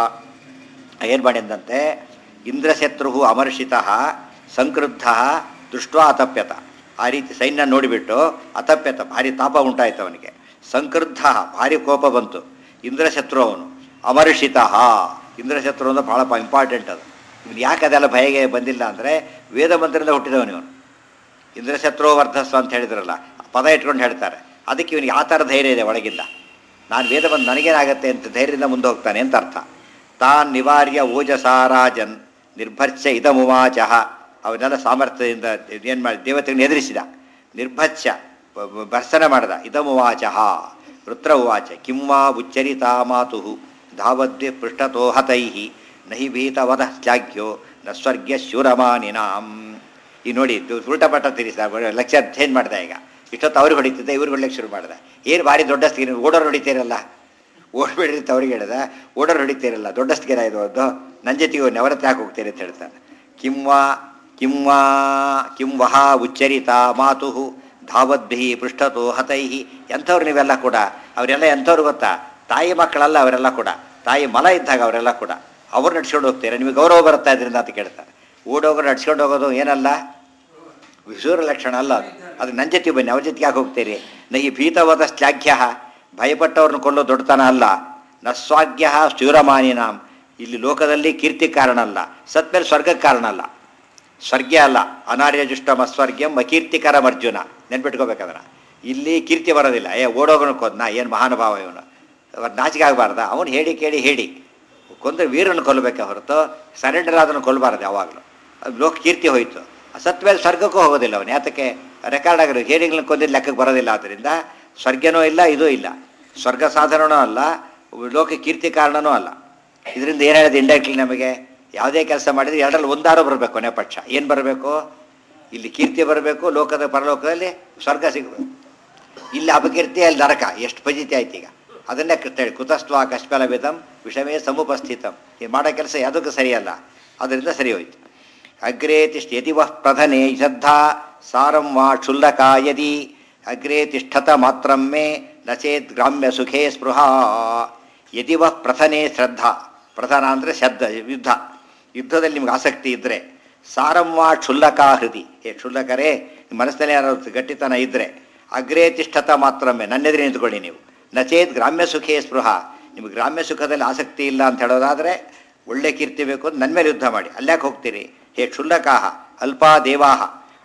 ಏನು ಮಾಡಿದಂತೆ ಇಂದ್ರಶತ್ರು ಅಮರ್ಷಿತ ಸಂಕ್ರುದ್ಧ ದೃಷ್ಟ್ವಾ ಅತಪ್ಯತ ಆ ರೀತಿ ಸೈನ್ಯ ನೋಡಿಬಿಟ್ಟು ಅತಪ್ಯತ ಭಾರಿ ತಾಪ ಉಂಟಾಯ್ತು ಅವನಿಗೆ ಸಂಕ್ರುದ್ಧ ಭಾರಿ ಕೋಪ ಬಂತು ಇಂದ್ರಶತ್ರು ಅವನು ಅಮರ್ಷಿತ ಇಂದ್ರಶತ್ರು ಅಂದ್ರೆ ಭಾಳ ಇಂಪಾರ್ಟೆಂಟ್ ಅದು ಇವನು ಯಾಕೆ ಅದೆಲ್ಲ ಭಯಗೆ ಬಂದಿಲ್ಲ ಅಂದರೆ ವೇದ ಮಂತ್ರದಿಂದ ಹುಟ್ಟಿದವನು ಇವನು ಇಂದ್ರಶತ್ರು ವರ್ಧಸ್ವ ಅಂತ ಹೇಳಿದ್ರಲ್ಲ ಆ ಪದ ಇಟ್ಕೊಂಡು ಹೇಳ್ತಾರೆ ಅದಕ್ಕೆ ಇವನಿಗೆ ಆ ಥರ ಧೈರ್ಯ ಇದೆ ಒಳಗಿಂದ ನಾನು ವೇದ ಬಂದು ನನಗೇನಾಗತ್ತೆ ಅಂತ ಧೈರ್ಯದಿಂದ ಮುಂದೆ ಹೋಗ್ತಾನೆ ಅಂತ ಅರ್ಥ ತಾನ್ ನಿವಾರ್ಯ ಓಜಸಾರಾಜನ್ ನಿರ್ಭರ್ಚ್ಯ ಇದಮುವಾಚಃ ಅವನ್ನೆಲ್ಲ ಸಾಮರ್ಥ್ಯದಿಂದ ಏನು ಮಾಡಿ ದೇವತೆಗಳನ್ನ ಎದುರಿಸಿದ ನಿರ್ಭತ್ಸ್ಯ ಬ- ಬ- ಭರ್ಸನ ಮಾಡಿದ ಇದಮುವಾಚಃ ವೃತ್ರ ಉವಾಚ ಕಿಂ ವಾ ಉಚ್ಚರಿತಾ ಮಾತು ಧಾವದ್ವಿ ಪೃಷ್ಠತೋ ಹತೈ ನಹಿ ಭೀತವದ ಶ್ಲಾಘ್ಯೋ ನ ಸ್ವರ್ಗ್ಯ ಶೂರಮಾನಿನಾಂ ಈ ನೋಡಿ ಇದು ಉಲ್ಟಾ ಪಟ್ಟ ತಿರಿಸ ಲೆಕ್ಚರ್ ಚೇಂಜ್ ಮಾಡ್ದೆ ಈಗ ಇಷ್ಟೊತ್ತು ಅವ್ರಿಗೆ ಹೊಡಿತಿದ್ದೆ ಇವ್ರಿಗೆ ಹೊಡ್ಲಿಕ್ಕೆ ಶುರು ಮಾಡಿದೆ ಏನು ಭಾರಿ ದೊಡ್ಡಸ್ತಿಗೆ ಓಡೋರು ಹೊಡಿತೀರಲ್ಲ ಓಡ್ಬೇಡ್ರಿ ಅಂತ ಅವ್ರಿಗೆ ಹೇಳಿದ ಓಡೋರು ಹೊಡಿತೀರಲ್ಲ ದೊಡ್ಡಸ್ತಿಗೆರ ಇದು ಒಂದು ನನ್ನ ಜೊತೆಗೆ ನೆವರತ್ತೆ ಯಾಕೆ ಹೋಗ್ತೀರಿ ಅಂತ ಹೇಳ್ತಾನೆ ಕಿಂವಾ ಕಿಂವಾ ಕಿಂ ವಹ ಉಚ್ಚರಿತ ಮಾತು ಧಾವದ್ಭಿ ಪೃಷ್ಠತೋ ಹತೈ ಎಂಥವ್ರು ನೀವೆಲ್ಲ ಕೂಡ ಅವರೆಲ್ಲ ಎಂಥವ್ರು ಗೊತ್ತಾ ತಾಯಿ ಮಕ್ಕಳಲ್ಲ ಅವರೆಲ್ಲ ಕೂಡ ತಾಯಿ ಮಲ ಇದ್ದಾಗ ಅವರೆಲ್ಲ ಕೂಡ ಅವ್ರು ನಡ್ಸ್ಕೊಂಡು ಹೋಗ್ತೀರಾ ನಿಮಗೆ ಗೌರವ ಬರುತ್ತಾ ಇದರಿಂದ ಅಂತ ಕೇಳ್ತಾರೆ ಓಡೋಗ್ರು ನಡ್ಸ್ಕೊಂಡು ಹೋಗೋದು ಏನಲ್ಲ ವಿಶೂರ ಲಕ್ಷಣ ಅಲ್ಲ ಅದು ಅದು ನನ್ನ ಜೊತೆ ಬನ್ನಿ ಅವ್ರ ಜೊತೆಗೆ ಯಾಕೆ ಹೋಗ್ತೀರಿ ನ ಈ ಭೀತವಾದ ಶ್ಲಾಘ್ಯ ಭಯಪಟ್ಟವ್ರನ್ನ ಕೊಲ್ಲೋ ದೊಡ್ಡತನ ಅಲ್ಲ ನಸ್ವಾಗ್ಯ ಶೂರಮಾನಿನಾಂ ಇಲ್ಲಿ ಲೋಕದಲ್ಲಿ ಕೀರ್ತಿ ಕಾರಣ ಅಲ್ಲ ಸತ್ಮೇಲೆ ಸ್ವರ್ಗಕ್ಕೆ ಕಾರಣ ಅಲ್ಲ ಸ್ವರ್ಗ್ಯ ಅಲ್ಲ ಅನಾರ್ಯಜುಷ್ಟಮ ಸ್ವರ್ಗ್ಯಂ ಅಕೀರ್ತಿಕರಂ ಅರ್ಜುನ ನೆನ್ಪಿಟ್ಕೋಬೇಕಂದ್ರೆ ಇಲ್ಲಿ ಕೀರ್ತಿ ಬರೋದಿಲ್ಲ ಏ ಓಡೋಗನ ಕೊಂದ್ನ ಏನು ಮಹಾನುಭಾವ ಇವನು ಅವ್ರು ನಾಚಿಕೆ ಆಗಬಾರ್ದ ಅವನು ಹೇಳಿ ಕೇಳಿ ಹೇಳಿ ಕೊಂದ್ರೆ ವೀರನ್ನು ಕೊಲ್ಲಬೇಕೆ ಹೊರತು ಸರೆಂಡರ್ ಆದನ್ನು ಕೊಲ್ಲಬಾರ್ದು ಯಾವಾಗಲೂ ಅದು ಲೋಕ ಕೀರ್ತಿ ಹೋಯಿತು ಸತ್ ಮೇಲೆ ಸ್ವರ್ಗಕ್ಕೂ ಹೋಗೋದಿಲ್ಲ ಅವನು ಯಾತಕ್ಕೆ ರೆಕಾರ್ಡ್ ಆಗಿರೋ ಹೇರಿಗಳನ್ನ ಕೊಂದಿದ್ದು ಲೆಕ್ಕಕ್ಕೆ ಬರೋದಿಲ್ಲ ಆದ್ದರಿಂದ ಸ್ವರ್ಗನೂ ಇಲ್ಲ ಇದೂ ಇಲ್ಲ ಸ್ವರ್ಗ ಸಾಧನನೂ ಅಲ್ಲ ಲೋಕ ಕೀರ್ತಿ ಕಾರಣನೂ ಅಲ್ಲ ಇದರಿಂದ ಏನು ಹೇಳಿದೆ ಇಂಡೈರೆಕ್ಟ್ಲಿ ನಮಗೆ ಯಾವುದೇ ಕೆಲಸ ಮಾಡಿದ್ರೆ ಎರಡರಲ್ಲಿ ಒಂದಾರು ಬರಬೇಕು ಕೊನೆ ಪಕ್ಷ ಏನು ಬರಬೇಕು ಇಲ್ಲಿ ಕೀರ್ತಿ ಬರಬೇಕು ಲೋಕದ ಪರಲೋಕದಲ್ಲಿ ಸ್ವರ್ಗ ಸಿಗಬೇಕು ಇಲ್ಲಿ ಅಪಕೀರ್ತಿ ಅಲ್ಲಿ ನರಕ ಎಷ್ಟು ಫಜಿತಿ ಆಯ್ತು ಈಗ ಅದನ್ನೇ ಕೃತ ಹೇಳಿ ಕುತಸ್ತ್ವ ಕಶ್ಮಲ ವಿಧಂ ವಿಷಮೇ ಸಮುಪಸ್ಥಿತಂ ಈ ಮಾಡೋ ಕೆಲಸ ಯಾವುದಕ್ಕೂ ಸರಿಯಲ್ಲ ಅದರಿಂದ ಸರಿ ಹೋಯ್ತು ಅಗ್ರೇ ತಿಷ್ಠ ಯದಿ ವಃ ಪ್ರಧನೆ ಶ್ರದ್ಧಾ ಸಾರಂ ವಾ ಕ್ಷುಲ್ಲಕ ಯದಿ ಅಗ್ರೇ ತಿಷ್ಠತ ಮಾತ್ರಂ ಮೇ ನಚೇತ್ ಗ್ರಾಮ್ಯ ಸುಖೇ ಸ್ಪೃಹಾ ಯದಿ ವಃ ಪ್ರಥನೆ ಶ್ರದ್ಧಾ ಪ್ರಧಾನ ಅಂದರೆ ಶ್ರದ್ಧ ಯುದ್ಧ ಯುದ್ಧದಲ್ಲಿ ನಿಮ್ಗೆ ಆಸಕ್ತಿ ಇದ್ದರೆ ಸಾರಂ ವಾ ಕ್ಷುಲ್ಲಕ ಹೃದಿ ಏ ಕ್ಷುಲ್ಲಕರೇ ನಿಮ್ಮ ಮನಸ್ಸಿನಲ್ಲಿ ಯಾರಾದ್ರು ಗಟ್ಟಿತನ ಇದ್ದರೆ ಅಗ್ರೇ ತಿಷ್ಠತ ಮಾತ್ರಮ್ಮೆ ನನ್ನೆದುರು ನಿಂತ್ಕೊಳ್ಳಿ ನೀವು ನಚೇತ್ ಗ್ರಾಮ್ಯ ಸುಖೇ ಸ್ಪೃಹ ನಿಮಗೆ ಗ್ರಾಮ್ಯ ಸುಖದಲ್ಲಿ ಆಸಕ್ತಿ ಇಲ್ಲ ಅಂತ ಹೇಳೋದಾದರೆ ಒಳ್ಳೆ ಕೀರ್ತಿ ಬೇಕು ಅಂತ ನನ್ನ ಮೇಲೆ ಯುದ್ಧ ಮಾಡಿ ಅಲ್ಯಾಕೆ ಹೋಗ್ತೀರಿ ಹೇ ಕ್ಷುಲ್ಲಕಾಹ ಅಲ್ಪಾ ದೇವಾಹ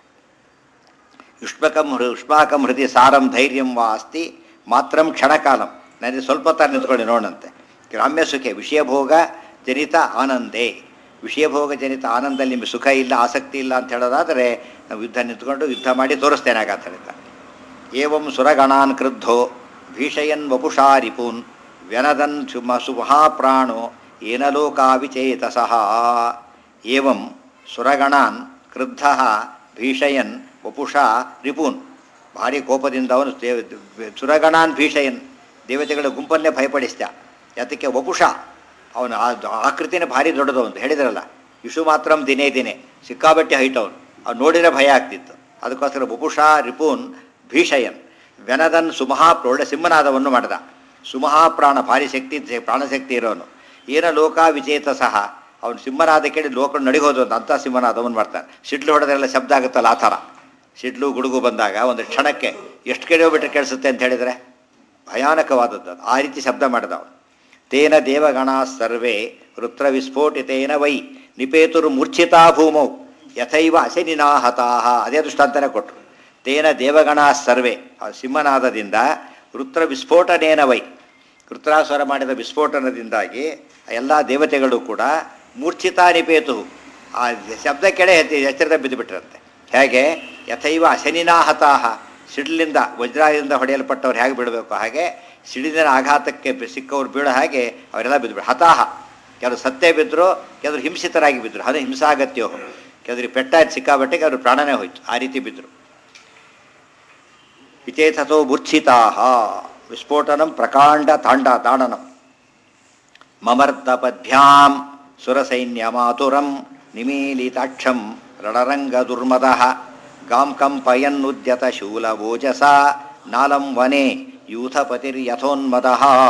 ಯುಷ್ಮಕಂ ಹೃ ಯುಷ್ಮಾಕಂ ಹೃದಯ ಸಾರಂ ಧೈರ್ಯಂ ವಾ ಅಸ್ತಿ ಮಾತ್ರಂ ಕ್ಷಣಕಾಲಂ ನನಗೆ ಸ್ವಲ್ಪ ತರ ನಿಂತ್ಕೊಳ್ಳಿ ನೋಡಂತೆ ಗ್ರಾಮ್ಯ ಸುಖೆ ವಿಷಯಭೋಗ ಜನಿತ ಆನಂದೇ ವಿಷಯಭೋಗ ಜನಿತ ಆನಂದದಲ್ಲಿ ನಿಮಗೆ ಸುಖ ಇಲ್ಲ ಆಸಕ್ತಿ ಇಲ್ಲ ಅಂತ ಹೇಳೋದಾದರೆ ನಾವು ಯುದ್ಧ ನಿಂತ್ಕೊಂಡು ಯುದ್ಧ ಮಾಡಿ ತೋರಿಸ್ತೇನೆ ಆಗ ಅಂತ ಹೇಳ್ತಾರೆ ಏವಂ ಸುರಗಣಾನ್ ಕ್ರುದ್ಧೋ ಭೀಷಯನ್ ವಪುಷಾ ರಿಪೂನ್ ವ್ಯನದನ್ ಸುಮ ಸುಮಹಾಪ್ರಾಣೋ ಏನ ಲೋಕಾವಿಚೇತಸಃ ಏವಂ ಸುರಗಣಾನ್ ಕ್ರುದ್ಧ ಭೀಷಯನ್ ವಪುಷಾ ರಿಪೂನ್ ಭಾರಿ ಕೋಪದಿಂದ ಅವನು ದೇವ ಸುರಗಣಾನ್ ಭೀಷಯನ್ ದೇವತೆಗಳ ಗುಂಪನ್ನೇ ಭಯಪಡಿಸ್ದ ಯಾತಕ್ಕೆ ವಪುಷ ಅವನು ಆ ಆಕೃತಿನೇ ಭಾರಿ ದೊಡ್ಡದು ಅಂತ ಹೇಳಿದ್ರಲ್ಲ ಇಶು ಮಾತ್ರಂ ದಿನೇ ದಿನೇ ಸಿಕ್ಕಾಬಟ್ಟೆ ಹೈಟ್ ಅವನು ಅವ್ನು ನೋಡಿದ್ರೆ ಭಯ ಆಗ್ತಿತ್ತು ಅದಕ್ಕೋಸ್ಕರ ವಪುಷಾ ರಿಪೂನ್ ಭೀಷಯನ್ ವ್ಯನದನ್ ಸುಮಹಾ ಪ್ರೌಢ ಸಿಂಹನಾದವನ್ನು ಮಾಡಿದ ಸುಮಹಾಪ್ರಾಣ ಭಾರಿ ಶಕ್ತಿ ಪ್ರಾಣಶಕ್ತಿ ಇರೋನು ಏನ ಲೋಕ ವಿಚೇತ ಸಹ ಅವನು ಸಿಂಹನಾದ ಕೇಳಿ ಲೋಕ ನಡಿಗೋದು ಅಂತ ಅಂಥ ಸಿಂಹನಾದವನ್ನು ಮಾಡ್ತಾನೆ ಸಿಡ್ಲು ಹೊಡೆದ್ರೆಲ್ಲ ಶಬ್ದ ಆಗುತ್ತಲ್ಲ ಆ ಥರ ಸಿಡ್ಲು ಗುಡುಗು ಬಂದಾಗ ಒಂದು ಕ್ಷಣಕ್ಕೆ ಎಷ್ಟು ಕಡೆ ಹೋಗ್ಬಿಟ್ರೆ ಕೇಳಿಸುತ್ತೆ ಅಂತ ಹೇಳಿದರೆ ಭಯಾನಕವಾದದ್ದು ಅದು. ಆ ರೀತಿ ಶಬ್ದ ಮಾಡಿದ ಅವನು ತೇನ ದೇವಗಣ ಸರ್ವೇ ವೃತ್ರ ವಿಸ್ಫೋಟಿತೇನ ವೈ ನಿಪೇತುರು ಮೂರ್ಛಿತಾ ಭೂಮೌ ಯಥೈವ ಅಶನಿನಾಹತಾಹ ಅದೇ ದೃಷ್ಟಾಂತನೇ ಕೊಟ್ಟರು ತೇನ ದೇವಗಣ ಸರ್ವೇ ಆ ಸಿಂಹನಾದದಿಂದ ವೃತ್ರ ವಿಸ್ಫೋಟನೇನ ವೈ ವೃತ್ರಾಸುರ ಮಾಡಿದ ವಿಸ್ಫೋಟನದಿಂದಾಗಿ ಎಲ್ಲ ದೇವತೆಗಳು ಕೂಡ ಮೂರ್ಛಿತಾ ನಿಪೇತು ಆ ಶಬ್ದ ಕೆಡೆ ಎತ್ತಿ ಎಚ್ಚರದ ಬಿದ್ದುಬಿಟ್ರಂತೆ ಹೇಗೆ ಯಥೈವ ಅಶನಿನಾಹತಾಹ ಸಿಡಿಲಿಂದ ವಜ್ರಾದಿಂದ ಹೊಡೆಯಲ್ಪಟ್ಟವ್ರು ಹೇಗೆ ಬೀಳಬೇಕು ಹಾಗೆ ಸಿಡಿಲಿನ ಆಘಾತಕ್ಕೆ ಬಿ- ಸಿಕ್ಕವ್ರು ಬೀಳೋ ಹಾಗೆ ಅವರೆಲ್ಲ ಬಿದ್ದು ಹತಾಹ ಕೆಲವು ಸತ್ತೇ ಬಿದ್ದರು ಕೆಲವರು ಹಿಂಸಿತರಾಗಿ ಬಿದ್ದರು ಅದು ಹಿಂಸಾಗತ್ಯೋ ಕೆಲವ್ರಿಗೆ ಪೆಟ್ಟಾಯ್ತು ಸಿಕ್ಕಾಬಟ್ಟೆಗೆ ಅವ್ರ ಪ್ರಾಣನೇ ಹೋಯ್ತು ಆ ರೀತಿ ಬಿದ್ದರು ವಿಚೇತಸೋ ಮೂರ್ಛಿತಾ ವಿಸ್ಫೋಟನಂ ಪ್ರಕಾಂಡ ತಾಂಡ ತಾಡನಂ ಮಮರ್ದಪದ್ಭ್ಯಾಂ ಸುರಸೈನ್ಯಮಾತುರಂ ನಿಮೀಲಿತಾಕ್ಷಂ ರಣರಂಗದುರ್ಮದ ಗಾಂ ಕಂಪಯನ್ನುದ್ಯತ ಶೂಲವೋಜಸ ನಾಲಂ ವನೆ ಯೂಥಪತಿರ್ಯಥೋನ್ಮದ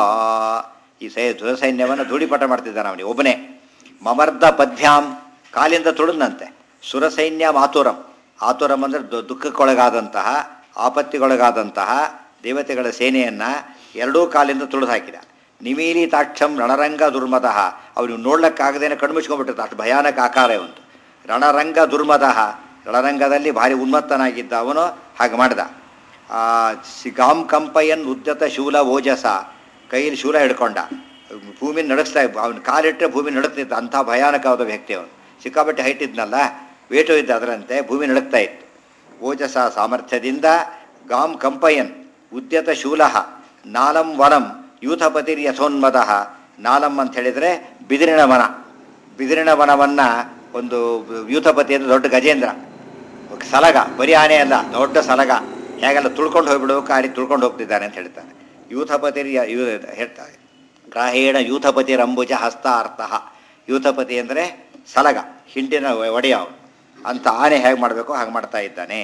ಈ ಸೈ ಸುರಸೈನ್ಯವನ್ನು ಧೂಳಿಪಟ ಮಾಡ್ತಿದ್ದಾನೆ ಅವನಿಗೆ ಒಬ್ಬನೇ ಮಮರ್ದ ಪದ್ಭ್ಯಾಂ ಕಾಲಿಂದ ತುಳಿದಂತೆ ಸುರಸೈನ್ಯ ಆತುರಂ ಆತುರಂ ಅಂದರೆ ದು- ದುಃಖಕ್ಕೊಳಗಾದಂತಹ ಆಪತ್ತಿಗೊಳಗಾದಂತಹ ದೇವತೆಗಳ ಸೇನೆಯನ್ನು ಎರಡೂ ಕಾಲಿಂದ ತುಳಿದು ಹಾಕಿದ ನಿಮೀಲಿತಾಕ್ಷಂ ರಣರಂಗ ದುರ್ಮದಃ ಅವನು ನೋಡ್ಲಿಕ್ಕಾಗದೇನೆ ಕಣ್ಮುಚ್ಕೊಂಡ್ಬಿಟ್ಟಿರ್ತ ಅಷ್ಟು ಭಯಾನಕ ಆಕಾರ ಒಂದು ರಣರಂಗ ದುರ್ಮದಃ ರಣರಂಗದಲ್ಲಿ ಭಾರಿ ಉನ್ಮತ್ತನಾಗಿದ್ದ ಅವನು ಹಾಗೆ ಮಾಡ್ದ ಆ ಸಿಗಾಂ ಕಂಪಯನ್ ಉದ್ಯತ ಶೂಲ ಓಜಸ ಕೈಯಲ್ಲಿ ಶೂಲ ಹಿಡ್ಕೊಂಡ ಭೂಮಿ ನಡೆಸ್ತಾ ಅವನ ಕಾಲಿಟ್ಟರೆ ಭೂಮಿ ನಡುಕ್ತಿದ್ದ ಅಂಥ ಭಯಾನಕವಾದ ವ್ಯಕ್ತಿ ಅವನು ಸಿಕ್ಕಾಪಟ್ಟೆ ಹೈಟ್ ಇದ್ನಲ್ಲ ವೇಟು ಇದ್ದ ಅದರಂತೆ ಭೂಮಿ ನಡುಕ್ತಾ ಇತ್ತು ಓಜಸ ಸಾಮರ್ಥ್ಯದಿಂದ ಗಾಂ ಕಂಪಯನ್ ಉದ್ಯತ ಶೂಲ ನಾಲಂ ವನಂ ಯೂಥಪತಿರ್ ಯಥೋನ್ಮದ ನಾಲಂ ಅಂತ ಹೇಳಿದರೆ ಬಿದಿರಿನ ವನ ಬಿದಿರಿನ ವನವನ್ನು ಒಂದು ಯೂಥಪತಿ ಅಂದರೆ ದೊಡ್ಡ ಗಜೇಂದ್ರ ಸಲಗ ಬರೀ ಆನೆ ಅಲ್ಲ ದೊಡ್ಡ ಸಲಗ ಹೇಗೆಲ್ಲ ತುಳ್ಕೊಂಡು ಹೋಗ್ಬಿಡ್ಬೇಕು ಆ ರೀತಿ ತುಳ್ಕೊಂಡು ಹೋಗ್ತಿದ್ದಾನೆ ಅಂತ ಹೇಳ್ತಾನೆ ಯೂಥಪತಿರ್ ಯ- ಯೂ ಹೇಳ್ತಾರೆ ಗ್ರಾಹೇಣ ಯೂಥಪತಿರಂಬುಜ ಹಸ್ತ ಅರ್ಥಃ ಯೂಥಪತಿ ಅಂದರೆ ಸಲಗ ಹಿಂಡಿನ ಒಡೆಯ ಅವನು ಅಂತ ಆನೆ ಹೇಗೆ ಮಾಡಬೇಕು ಹಾಗೆ ಮಾಡ್ತಾ ಇದ್ದಾನೆ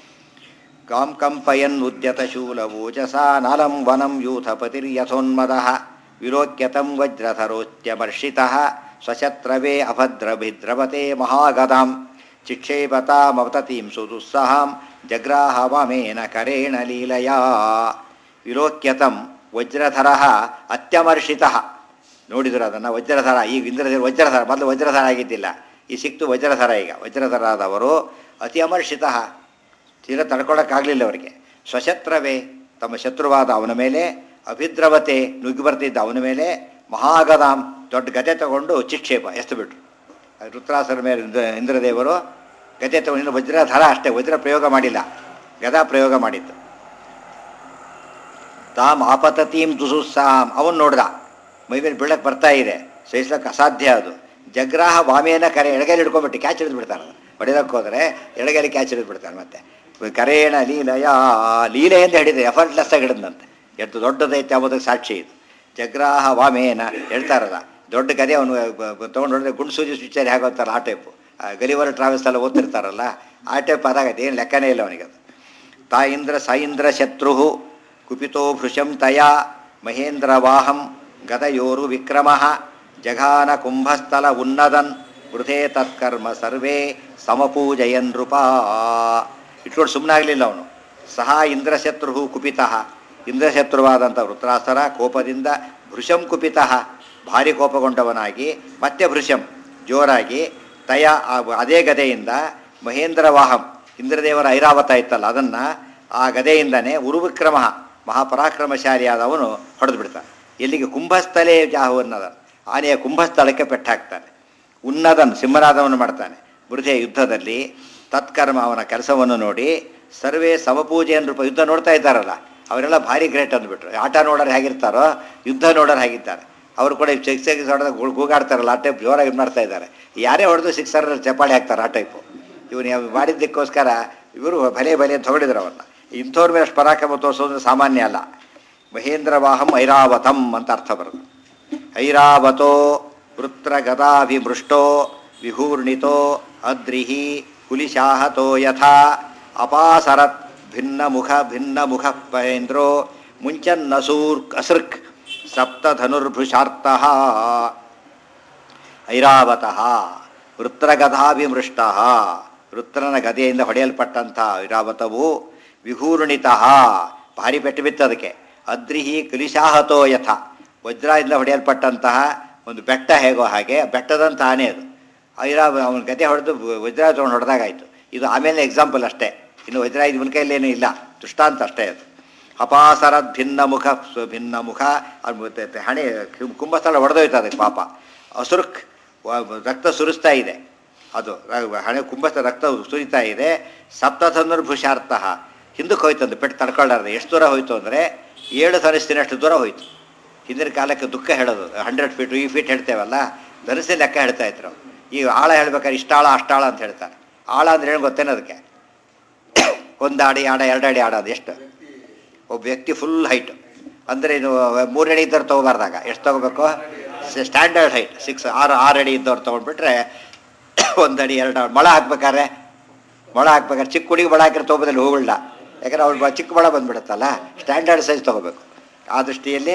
ಕಾಂ ಕಂಪಯನ್ ಉದ್ಯತ ಶೂಲವೋಜಸ ನಾಲಂ ವನಂ ಯೂಥಪತಿರ್ಯಥೋನ್ಮದ ವಿಲೋಕ್ಯತಂ ವಜ್ರಧರೋಚ್ಯಮರ್ಷಿತ ಸ್ವಶತ್ರವೇ ಅಭದ್ರಭಿದ್ರವತೆ ಮಹಾಗದಾಂ ಚಿಕ್ಷೇಪತಾಮವತತೀಂ ಸುದುಸ್ಸಹಾಂ ಜಗ್ರಾಹ ವಾಮೇನ ಕರೇಣ ಲೀಲಯಾ ವಿಲೋಕ್ಯತಂ ವಜ್ರಧರ ಅತ್ಯಮರ್ಷಿತ ನೋಡಿದ್ರು ಅದನ್ನು ವಜ್ರಧರ ಈಗ ಇಂದ್ರದೇವರು ವಜ್ರಧರ ಮೊದಲು ವಜ್ರಧರ ಆಗಿದ್ದಿಲ್ಲ ಈ ಸಿಕ್ತು ವಜ್ರಧರ ಈಗ ವಜ್ರಧರ ಆದವರು ಅತಿ ಅಮರ್ಷಿತ ತೀರ ತಡ್ಕೊಳಕ್ಕಾಗಲಿಲ್ಲ ಅವರಿಗೆ ಸ್ವಶತ್ರವೇ ತಮ್ಮ ಶತ್ರುವಾದ ಅವನ ಮೇಲೆ ಅಭಿದ್ರವತೆ ನುಗ್ಗಿ ಬರ್ತಿದ್ದ ಅವನ ಮೇಲೆ ಮಹಾಗದಾಂ ದೊಡ್ಡ ಗದೆ ತಗೊಂಡು ಚಿಕ್ಷೇಪ ಎಸ್ತು ಬಿಟ್ರು ರುದ್ರಾಸರ ಮೇಲೆ ಇಂದ್ರ- ಇಂದ್ರದೇವರು ಗದೆ ತಗೊಂಡು ಇನ್ನು ವಜ್ರಧರ ಅಷ್ಟೇ ವಜ್ರ ಪ್ರಯೋಗ ಮಾಡಿಲ್ಲ ಗದಾ ಪ್ರಯೋಗ ಮಾಡಿದ್ದು ತಾಮ್ ಆಪತತೀಂ ದುಸುಸ್ಸಾಂ ಅವನು ನೋಡ್ದ ಮೈ ಮೇಲೆ ಬೀಳಕ್ಕೆ ಬರ್ತಾ ಇದೆ ಸಹಿಸ್ಲಕ್ಕೆ ಅಸಾಧ್ಯ ಅದು ಜಗ್ರಾಹ ವಾಮೇನ ಕರೆ ಎಡಗೈಲಿ ಹಿಡ್ಕೊಂಡ್ಬಿಟ್ಟು ಕ್ಯಾಚ್ ಹಿಡಿದು ಬಿಡ್ತಾನೆ ಹೊಡೆದಕ್ಕೆ ಹೋದರೆ ಎಡಗೈಲಿ ಕ್ಯಾಚ್ ಹಿಡಿದು ಬಿಡ್ತಾನೆ ಮತ್ತೆ ಕರೇಣ ಲೀಲಯ ಲೀಲೆ ಅಂತ ಹಿಡಿದೆ ಎಫರ್ಟ್ಲೆಸ್ ಆಗಿ ಹಿಡಿದಂತೆ ಎಷ್ಟು ದೊಡ್ಡದೈತೆ ಅಂಬುದಕ್ಕೆ ಸಾಕ್ಷಿ ಇದು ಜಗ್ರಾಹ ವಾಮೇನ ಹೇಳ್ತಾರಲ್ಲ ದೊಡ್ಡ ಗದೆ ಅವನು ತೊಗೊಂಡು ಹೊಡೆದ್ರೆ ಗುಂಡು ಸೂಜಿ ಸ್ವಿಚ್ಚರ್ ಹೇಗೆ ಹೋಗ್ತಾರಲ್ಲ ಆ ಟೈಪು ಗಲಿವರ್ ಟ್ರಾವೆಲ್ಸ್ ಎಲ್ಲ ಓದ್ತಿರ್ತಾರಲ್ಲ ಆ ಟೈಪ್ ಅದಾಗತ್ತೆ ಏನು ಲೆಕ್ಕನೇ ಇಲ್ಲ ಅವನಿಗೆ ಅದು ತಾ ಇಂದ್ರ ಸ ಇಂದ್ರ ಶತ್ರು ಕುಪಿತೋ ಭೃಶಂ ತಯಾ ಮಹೇಂದ್ರವಾಹಂ ಗದಯೋರು ವಿಕ್ರಮ ಜಘಾನ ಕುಂಭಸ್ಥಲ ಉನ್ನದನ್ ವೃಥೇ ತತ್ಕರ್ಮ ಸರ್ವೇ ಸಮಪೂಜಯನ್ ನೃಪ ಇಟ್ಕೊಂಡು ಸುಮ್ಮನಾಗಲಿಲ್ಲ ಅವನು ಸಹ ಇಂದ್ರಶತ್ರು ಕುಪಿತಃ ಇಂದ್ರಶತ್ರುವಾದಂಥ ವೃತ್ರಾಸರ ಕೋಪದಿಂದ ಭೃಶಂ ಕುಪಿತಃ ಭಾರಿ ಕೋಪಗೊಂಡವನಾಗಿ ಮತ್ತೆ ಭೃಶಂ ಜೋರಾಗಿ ತಯ ಆ- ಅದೇ ಗದೆಯಿಂದ ಮಹೇಂದ್ರ ವಾಹಂ ಇಂದ್ರದೇವರ ಐರಾವತ ಇತ್ತಲ್ಲ ಅದನ್ನು ಆ ಗದೆಯಿಂದನೇ ಉರುವಿಕ್ರಮ ಮಹಾಪರಾಕ್ರಮಶಾಲಿಯಾದವನು ಹೊಡೆದು ಬಿಡ್ತಾನೆ ಎಲ್ಲಿಗೆ ಕುಂಭಸ್ಥಳೇ ಜಾಹು ಅನ್ನದ ಆನೆಯ ಕುಂಭಸ್ಥಳಕ್ಕೆ ಪೆಟ್ಟಾಕ್ತಾನೆ ಉನ್ನದನ್ ಸಿಂಹನಾದವನ್ನು ಮಾಡ್ತಾನೆ ಬೃಹೆ ಯುದ್ಧದಲ್ಲಿ ತತ್ಕರ್ಮ ಅವನ ಕೆಲಸವನ್ನು ನೋಡಿ ಸರ್ವೇ ಸಮಪೂಜೆ ರೂಪ ಯುದ್ಧ ನೋಡ್ತಾ ಇದ್ದಾರಲ್ಲ ಅವರೆಲ್ಲ ಭಾರಿ ಗ್ರೇಟ್ ಅಂದ್ಬಿಟ್ರು ಆಟ ನೋಡೋರು ಹೇಗಿರ್ತಾರೋ ಯುದ್ಧ ನೋಡೋರು ಹೇಗಿದ್ದಾರೆ ಅವರು ಕೂಡ ಸಿಕ್ಸ್ ಸಿಕ್ಸ್ ಹೊಡೆದ ಕೂಗಾಡ್ತಾರಲ್ಲ ಆ ಟೈಪ್ ಜೋರಾಗಿ ಇದು ಮಾಡ್ತಾ ಇದ್ದಾರೆ ಯಾರೇ ಹೊಡೆದು ಸಿಕ್ಸರ್ ಚಪಾಳಿ ಹಾಕ್ತಾರೆ ಆ ಟೈಪು ಇವನು ಮಾಡಿದ್ದಕ್ಕೋಸ್ಕರ ಇವರು ಭಲೆ ಭಲೆ ಅಂತ ಹೊಗಳಿದ್ರು ಅವನ್ನ ಇಂಥವ್ರ ಮೇಲೆ ಅಷ್ಟು ಪರಾಕ್ರಮ ತೋರಿಸೋದು ಸಾಮಾನ್ಯ ಅಲ್ಲ ಮಹೇಂದ್ರ ವಾಹಂ ಐರಾವತಂ ಅಂತ ಅರ್ಥ ಬರೋದು ಐರಾವತೋ ವೃತ್ರ ಗದಾಭಿಮೃಷ್ಟೋ ವಿಹೂರ್ಣಿತೋ ಅದ್ರಿಹಿ ಕುಲಿಶಾಹತೋ ಯಥಾ ಅಪಾಸರತ್ ಭಿನ್ನ ಮುಖ ಭಿನ್ನ ಮುಖ ಪರೇಂದ್ರೋ ಮುಂಚನ್ನಸೂರ್ ಅಸೃಕ್ ಸಪ್ತಧನುರ್ಭೃಷಾರ್ತಃ ಐರಾವತಃ ವೃತ್ರಗದಾಭಿಮೃಷ್ಟ ವೃತ್ರನ ಗದೆಯಿಂದ ಹೊಡೆಯಲ್ಪಟ್ಟಂಥ ಐರಾವತವು ವಿಹೂರ್ಣಿತಃ ಭಾರಿ ಪೆಟ್ಟು ಬಿತ್ತು ಅದಕ್ಕೆ ಅದ್ರಿಹಿ ಕಲಿಶಾಹತೋ ಯಥ ವಜ್ರದಿಂದ ಹೊಡೆಯಲ್ಪಟ್ಟಂತಹ ಒಂದು ಬೆಟ್ಟ ಹೇಗೋ ಹಾಗೆ ಬೆಟ್ಟದಂಥ ಆನೆ ಅದು ಐರಾ ಅವನ ಗದೆ ಹೊಡೆದು ವಜ್ರ ತೊಗೊಂಡು ಹೊಡೆದಾಗಾಯ್ತು ಇದು ಆಮೇಲೆ ಎಕ್ಸಾಂಪಲ್ ಅಷ್ಟೇ ಇನ್ನು ವಜ್ರ ಇದು ಇವನ ಕೈಲೇನೂ ಇಲ್ಲ ದೃಷ್ಟಾಂತ ಅಷ್ಟೇ ಅದು ಅಪಾಸರದ್ ಭಿನ್ನ ಮುಖ ಸ್ವ- ಭಿನ್ನ ಮುಖ ಅದ್ ಮತ್ತೆ ತೆ- ಹಣೆ ಕು- ಕುಂಭಸ್ಥಳ ಹೊಡೆದೋಯ್ತು ಅದಕ್ಕೆ ಪಾಪ ಅಸುರುಕ್ ವ- ರಕ್ತ ಸುರಿಸ್ತಾ ಇದೆ ಅದು ರ- ಹಣೆ ಕುಂಭಸ್ಥ ರಕ್ತ ಸುರಿತಾ ಇದೆ ಸಪ್ತಧನುರ್ಭುಷಾರ್ಥ ಹಿಂದಕ್ಕೆ ಹೋಯ್ತಂದು ಪೆಟ್ಟು ತಡ್ಕೊಳ್ಳಾರ್ದು ಎಷ್ಟು ದೂರ ಹೋಯ್ತು ಅಂದರೆ ಏಳು ಧನಸ್ಸಿನಷ್ಟು ದೂರ ಹೋಯ್ತು ಹಿಂದಿನ ಕಾಲಕ್ಕೆ ದುಃಖ ಹೇಳೋದು ಹಂಡ್ರೆಡ್ ಫೀಟ್ ಈ ಫೀಟ್ ಹೇಳ್ತೇವಲ್ಲ ಧನಸ್ಸಿನ ಲೆಕ್ಕ ಹೇಳ್ತಾ ಇದ್ರು ಈಗ ಆಳ ಹೇಳ್ಬೇಕಾದ್ರೆ ಇಷ್ಟಾಳ ಅಷ್ಟಾಳ ಅಂತ ಹೇಳ್ತಾರೆ ಆಳ ಅಂದ್ರೆ ಏನು ಗೊತ್ತೇನೋ ಅದಕ್ಕೆ ಒಂದು ಅಡಿ ಆಡ ಎರಡು ಅಡಿ ಆಡ ಅದು ಎಷ್ಟು ಒಬ್ಬ ವ್ಯಕ್ತಿ ಫುಲ್ ಹೈಟ್ ಅಂದರೆ ಇದು ಮೂರು ಅಡಿ ಇದ್ದವ್ರು ತೊಗೋಬಾರ್ದಾಗ ಎಷ್ಟು ತೊಗೋಬೇಕು ಸ್ಟ್ಯಾಂಡರ್ಡ್ ಹೈಟ್ ಸಿಕ್ಸ್ ಆರು ಆರು ಅಡಿ ಇದ್ದವ್ರು ತೊಗೊಂಡ್ಬಿಟ್ರೆ ಒಂದು ಅಡಿ ಎರಡು ಮೊಳ ಹಾಕ್ಬೇಕಾದ್ರೆ ಮೊಳ ಹಾಕ್ಬೇಕಾದ್ರೆ ಚಿಕ್ಕ ಹುಡುಗಿ ಮೊಳ ಹಾಕಿದ್ರೆ ತೊಗೋಬೋದಿಲ್ಲ ಹೂಗಳನ್ನ ಯಾಕಂದ್ರೆ ಅವ್ರು ಚಿಕ್ಕ ಮೊಳ ಬಂದ್ಬಿಡುತ್ತಲ್ಲ ಸ್ಟ್ಯಾಂಡರ್ಡ್ ಸೈಜ್ ತೊಗೋಬೇಕು ಆ ದೃಷ್ಟಿಯಲ್ಲಿ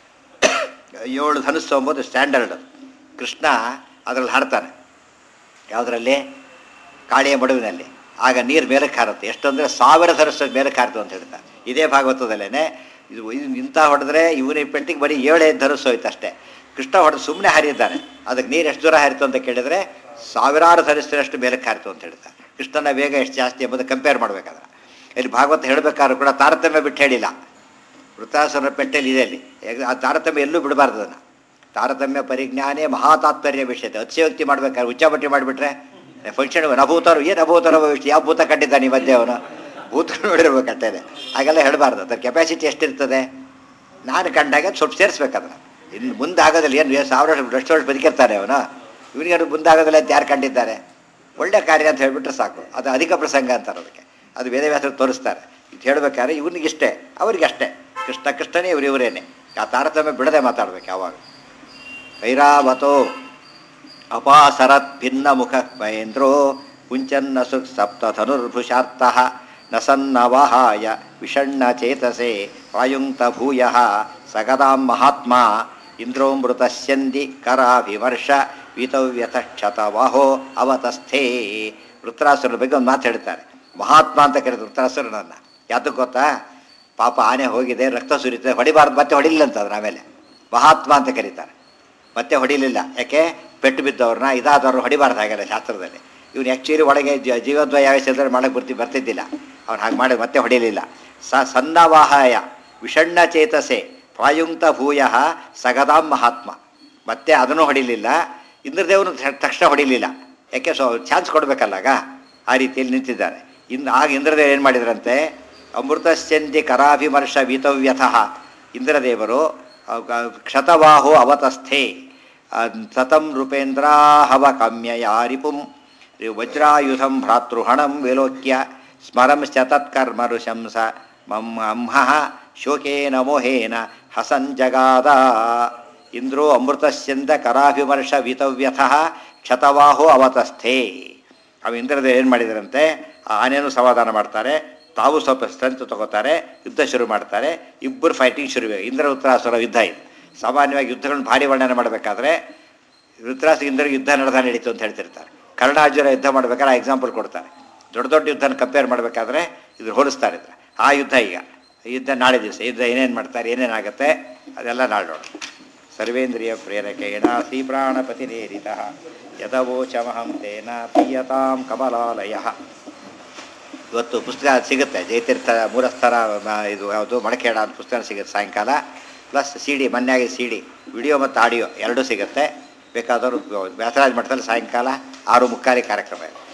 ಏಳು ಧನುಸ್ಸು ಎಂಬುದು ಸ್ಟ್ಯಾಂಡರ್ಡ್ ಕೃಷ್ಣ ಅದರಲ್ಲಿ ಹಾಡ್ತಾನೆ ಯಾವುದರಲ್ಲಿ ಕಾಳಿಯ ಮಡುವಿನಲ್ಲಿ ಆಗ ನೀರು ಮೇಲಕ್ಕೆ ಹಾರುತ್ತೆ ಎಷ್ಟಂದರೆ ಸಾವಿರ ಧನುಸ್ಸು ಮೇಲಕ್ಕೆ ಹಾರಿತು ಅಂತ ಹೇಳ್ತಾರೆ ಇದೇ ಭಾಗವತದಲ್ಲೇ ಇದು ಇದು ಇಂಥ ಹೊಡೆದ್ರೆ ಇವನ ಪೆಟ್ಟಿಗೆ ಬರೀ ಏಳೇ ಧನುಸ್ಸು ಹೋಯ್ತು ಅಷ್ಟೇ ಕೃಷ್ಣ ಹೊಡೆದು ಸುಮ್ಮನೆ ಹಾರಿದ್ದಾನೆ ಅದಕ್ಕೆ ನೀರು ಎಷ್ಟು ದೂರ ಹಾರಿತು ಅಂತ ಕೇಳಿದರೆ ಸಾವಿರಾರು ಧರಿಸಿದಷ್ಟು ಮೇಲಕ್ಕೆ ಹಾರಿತು ಅಂತ ಹೇಳ್ತಾರೆ ಕೃಷ್ಣನ ವೇಗ ಎಷ್ಟು ಜಾಸ್ತಿ ಎಂಬುದು ಕಂಪೇರ್ ಮಾಡಬೇಕಾದ್ರೆ ಇಲ್ಲಿ ಭಾಗವತ ಹೇಳಬೇಕಾದ್ರೂ ಕೂಡ ತಾರತಮ್ಯ ಬಿಟ್ಟು ಹೇಳಿಲ್ಲ ವೃತ್ತಾಸನ ಪೆಟ್ಟೆಲಿ ಇದೆ ಅಲ್ಲಿ ಯಾಕೆ ಆ ತಾರತಮ್ಯ ಎಲ್ಲೂ ಬಿಡಬಾರ್ದು ಅದನ್ನು ತಾರತಮ್ಯ ಪರಿಜ್ಞಾನೇ ಮಹಾತಾತ್ಪರ್ಯ ವಿಷಯತೆ ಅತಿಶಯೋಕ್ತಿ ಮಾಡ್ಬೇಕಾದ್ರೆ ಉಚ್ಚಾಪಟ್ಟಿ ಮಾಡಿಬಿಟ್ರೆ ಫಂಕ್ಷನ್ ನಭೂತರು ಏನು ಅಭೂತರ ಭವಿಷ್ಯ ಯಾವ ಭೂತ ಕಂಡಿದ್ದಾನೆ ಈ ಮಧ್ಯೆ ಅವನು ಭೂತ ನೋಡಿರ್ಬೇಕಂತ ಇದೆ ಹಾಗೆಲ್ಲ ಹೇಳಬಾರ್ದು ಅದರ ಕೆಪಾಸಿಟಿ ಎಷ್ಟಿರ್ತದೆ ನಾನು ಕಂಡಾಗ ಸ್ವಲ್ಪ ಸೇರಿಸ್ಬೇಕದನ್ನು ಇನ್ನು ಮುಂದೆ ಆಗೋದಿಲ್ಲ ಏನು ಸಾವಿರ ವರ್ಷ ಲಕ್ಷ ವರ್ಷ ಬದುಕಿರ್ತಾನೆ ಅವನು ಇವನಿಗೆ ಅದು ಮುಂದೆ ಆಗೋದಿಲ್ಲ ಅಂತ ಯಾರು ಕಂಡಿದ್ದಾರೆ ಒಳ್ಳೆ ಕಾರ್ಯ ಅಂತ ಹೇಳಿಬಿಟ್ರೆ ಸಾಕು ಅದು ಅಧಿಕ ಪ್ರಸಂಗ ಅಂತಾರೆ ಅದಕ್ಕೆ ಅದು ವೇದವ್ಯಾಸರು ತೋರಿಸ್ತಾರೆ ಇದು ಹೇಳಬೇಕಾದ್ರೆ ಇವನಿಗೆ ಇಷ್ಟೇ ಅವ್ರಿಗೆ ಅಷ್ಟೇ ಕೃಷ್ಣ ಕೃಷ್ಣನೇ ಇವ್ರು ಇವರೇನೆ ಆ ತಾರತಮ್ಯ ಬಿಡದೆ ಮಾತಾಡ್ಬೇಕು ಯಾವಾಗ ಐರಾವತೋ ಅಪಾಸರತ್ ಭಿನ್ನ ಮುಖ ಮಹೇಂದ್ರೋ ಕುಂಚನ್ನ ಸುಖ ಸಪ್ತ ಧನುರ್ಭುಷಾರ್ಥ ನ ಸನ್ನವಹಾಯ ವಿಷಣ್ಣ ಚೇತಸೆ ವಾಯುಂಕ್ತ ಭೂಯ ಸಗದಾಂ ಮಹಾತ್ಮ ಇಂದ್ರೋಮೃತಸ್ಯಂದಿ ಕರಾಭಿಮರ್ಶ ವೀತವ್ಯಥ ಕ್ಷತವಾಹೋ ಅವತಸ್ಥೇ ವೃತ್ರಾಸುರನ ಬಗ್ಗೆ ಒಂದು ಮಾತು ಹೇಳ್ತಾರೆ ಮಹಾತ್ಮ ಅಂತ ಕರೀತಾರೆ ವೃತ್ರಾಸುರನನ್ನು ಯಾತಕ್ಕೆ ಗೊತ್ತಾ ಪಾಪ ಆನೆ ಹೋಗಿದೆ ರಕ್ತ ಸುರಿತದೆ ಹೊಡಿಬಾರ್ದು ಮತ್ತೆ ಹೊಡಿಲಿಲ್ಲ ಅಂತ ಅದ್ರ ಆಮೇಲೆ ಮಹಾತ್ಮ ಅಂತ ಕರೀತಾರೆ ಮತ್ತೆ ಹೊಡಿಲಿಲ್ಲ ಯಾಕೆ ಪೆಟ್ಟು ಬಿದ್ದವ್ರನ್ನ ಇದಾದವ್ರು ಹೊಡಿಬಾರ್ದು ಹಾಗೆಲ್ಲ ಶಾಸ್ತ್ರದಲ್ಲಿ ಇವನು ಆ್ಯಕ್ಚುಲಿ ಒಳಗೆ ಜ ಜೀವದ್ವಯ ಯಾವೇಸಿದ್ರೆ ಮಾಡಕ್ಕೆ ಬರ್ತಿ ಬರ್ತಿದ್ದಿಲ್ಲ ಅವ್ನು ಹಾಗೆ ಮಾಡಿ ಮತ್ತೆ ಹೊಡಿಲಿಲ್ಲ ಸ ಸನ್ನವಾಹಾಯ ವಿಷಣ್ಣ ಚೇತಸೆ ಪ್ರಾಯುಂಕ್ತ ಭೂಯ ಸಗದಾಂ ಮಹಾತ್ಮ ಮತ್ತೆ ಅದನ್ನು ಹೊಡಿಲಿಲ್ಲ ಇಂದ್ರದೇವನು ತ- ತಕ್ಷಣ ಹೊಡಿಲಿಲ್ಲ ಯಾಕೆ ಸೊ ಚಾನ್ಸ್ ಕೊಡಬೇಕಲ್ಲಾಗ ಆ ರೀತಿಯಲ್ಲಿ ನಿಂತಿದ್ದಾರೆ ಇನ್ನು ಆಗ ಇಂದ್ರದೇವ ಏನು ಮಾಡಿದ್ರಂತೆ ಅಮೃತಸ್ಯಂತಿ ಕರಾಭಿಮರ್ಶ ವೀತವ್ಯಥಃ ಇಂದ್ರದೇವರು ಆ, ಗ- ಕ್ಷತವಾಹೋ ಅವತಸ್ಥೆ ಆ, ಸತಂ ನೃಪೇಂದ್ರಾಹವ ಕಾಮ್ಯಯ ರಿಪುಂ ವಜ್ರಾಯುಧಂ ಭ್ರಾತೃಹಣಂ ವಿಲೋಕ್ಯ ಸ್ಮರಂಶ್ಚ ತತ್ಕರ್ಮ ಋಶಂಸ ಮಮ್ ಅಂಹಃ ಶೋಕೇನ ಮೋಹೇನ ಹಸಂಜಗಾದ ಇಂದ್ರೋ ಅಮೃತಸ್ಯಂದ ಕರಾಭಿಮರ್ಶ ವೀತವ್ಯಥಃ ಕ್ಷತವಾಹೋ ಅವತಸ್ಥೆ ಅವ ಇಂದ್ರದೇವ ಏನು ಮಾಡಿದರಂತೆ ಆ ಆನೆಯನ್ನು ಸಮಾಧಾನ ಮಾಡ್ತಾರೆ ತಾವು ಸ್ವಲ್ಪ ಸ್ಟ್ರೆಂತ್ ತಗೋತಾರೆ ಯುದ್ಧ ಶುರು ಮಾಡ್ತಾರೆ ಇಬ್ಬರು ಫೈಟಿಂಗ್ ಶುರು ಇಂದ್ರ ಉತ್ತರಾಸುರ ಯುದ್ಧ ಇದು ಸಾಮಾನ್ಯವಾಗಿ ಯುದ್ಧಗಳನ್ನು ಭಾರಿ ವರ್ಣನೆ ಮಾಡಬೇಕಾದ್ರೆ ಋತರಾಸ ಇಂದ್ರ ಯುದ್ಧ ನಡೆದ ನಡೀತು ಅಂತ ಹೇಳ್ತಿರ್ತಾರೆ ಕರ್ಣಾರ್ಜುನ ಯುದ್ಧ ಮಾಡ್ಬೇಕಾದ್ರೆ ಎಕ್ಸಾಂಪಲ್ ಕೊಡ್ತಾರೆ ದೊಡ್ಡ ದೊಡ್ಡ ಯುದ್ಧನ ಕಂಪೇರ್ ಮಾಡಬೇಕಾದ್ರೆ ಇದ್ರ ಹೋಲಿಸ್ತಾರೆ ಇದ್ರ ಆ ಯುದ್ಧ ಈಗ ಯುದ್ಧ ನಾಳೆ ದಿವಸ ಯುದ್ಧ ಏನೇನು ಮಾಡ್ತಾರೆ ಏನೇನಾಗುತ್ತೆ ಅದೆಲ್ಲ ನಾಳೆ ನೋಡೋಣ ಸರ್ವೇಂದ್ರಿಯ ಪ್ರೇರಕೇಣ ಶ್ರೀ ಪ್ರಾಣಪತಿ ನೇರಿತ ಯದವೋಚಮಹಂ ತೇನ ಪ್ರಿಯತಾಂ ಕಮಲಾಲಯ ಇವತ್ತು ಪುಸ್ತಕ ಸಿಗುತ್ತೆ ಜಯತೀರ್ಥ ಮೂರಸ್ಥರ ಮ- ಇದು ಯಾವುದು ಮಡಕೇಡ ಅಂತ ಪುಸ್ತಕ ಸಿಗುತ್ತೆ ಸಾಯಂಕಾಲ ಪ್ಲಸ್ ಸಿ ಡಿ ಮೊನ್ನೆಯಾಗಿ ಸಿ ಡಿ ವಿಡಿಯೋ ಮತ್ತು ಆಡಿಯೋ ಎರಡೂ ಸಿಗುತ್ತೆ ಬೇಕಾದವರು ವ್ಯಾಸರಾಜ ಮಠದಲ್ಲಿ ಸಾಯಂಕಾಲ ಆರು ಮುಕ್ಕಾಲಿ ಕಾರ್ಯಕ್ರಮ ಇದೆ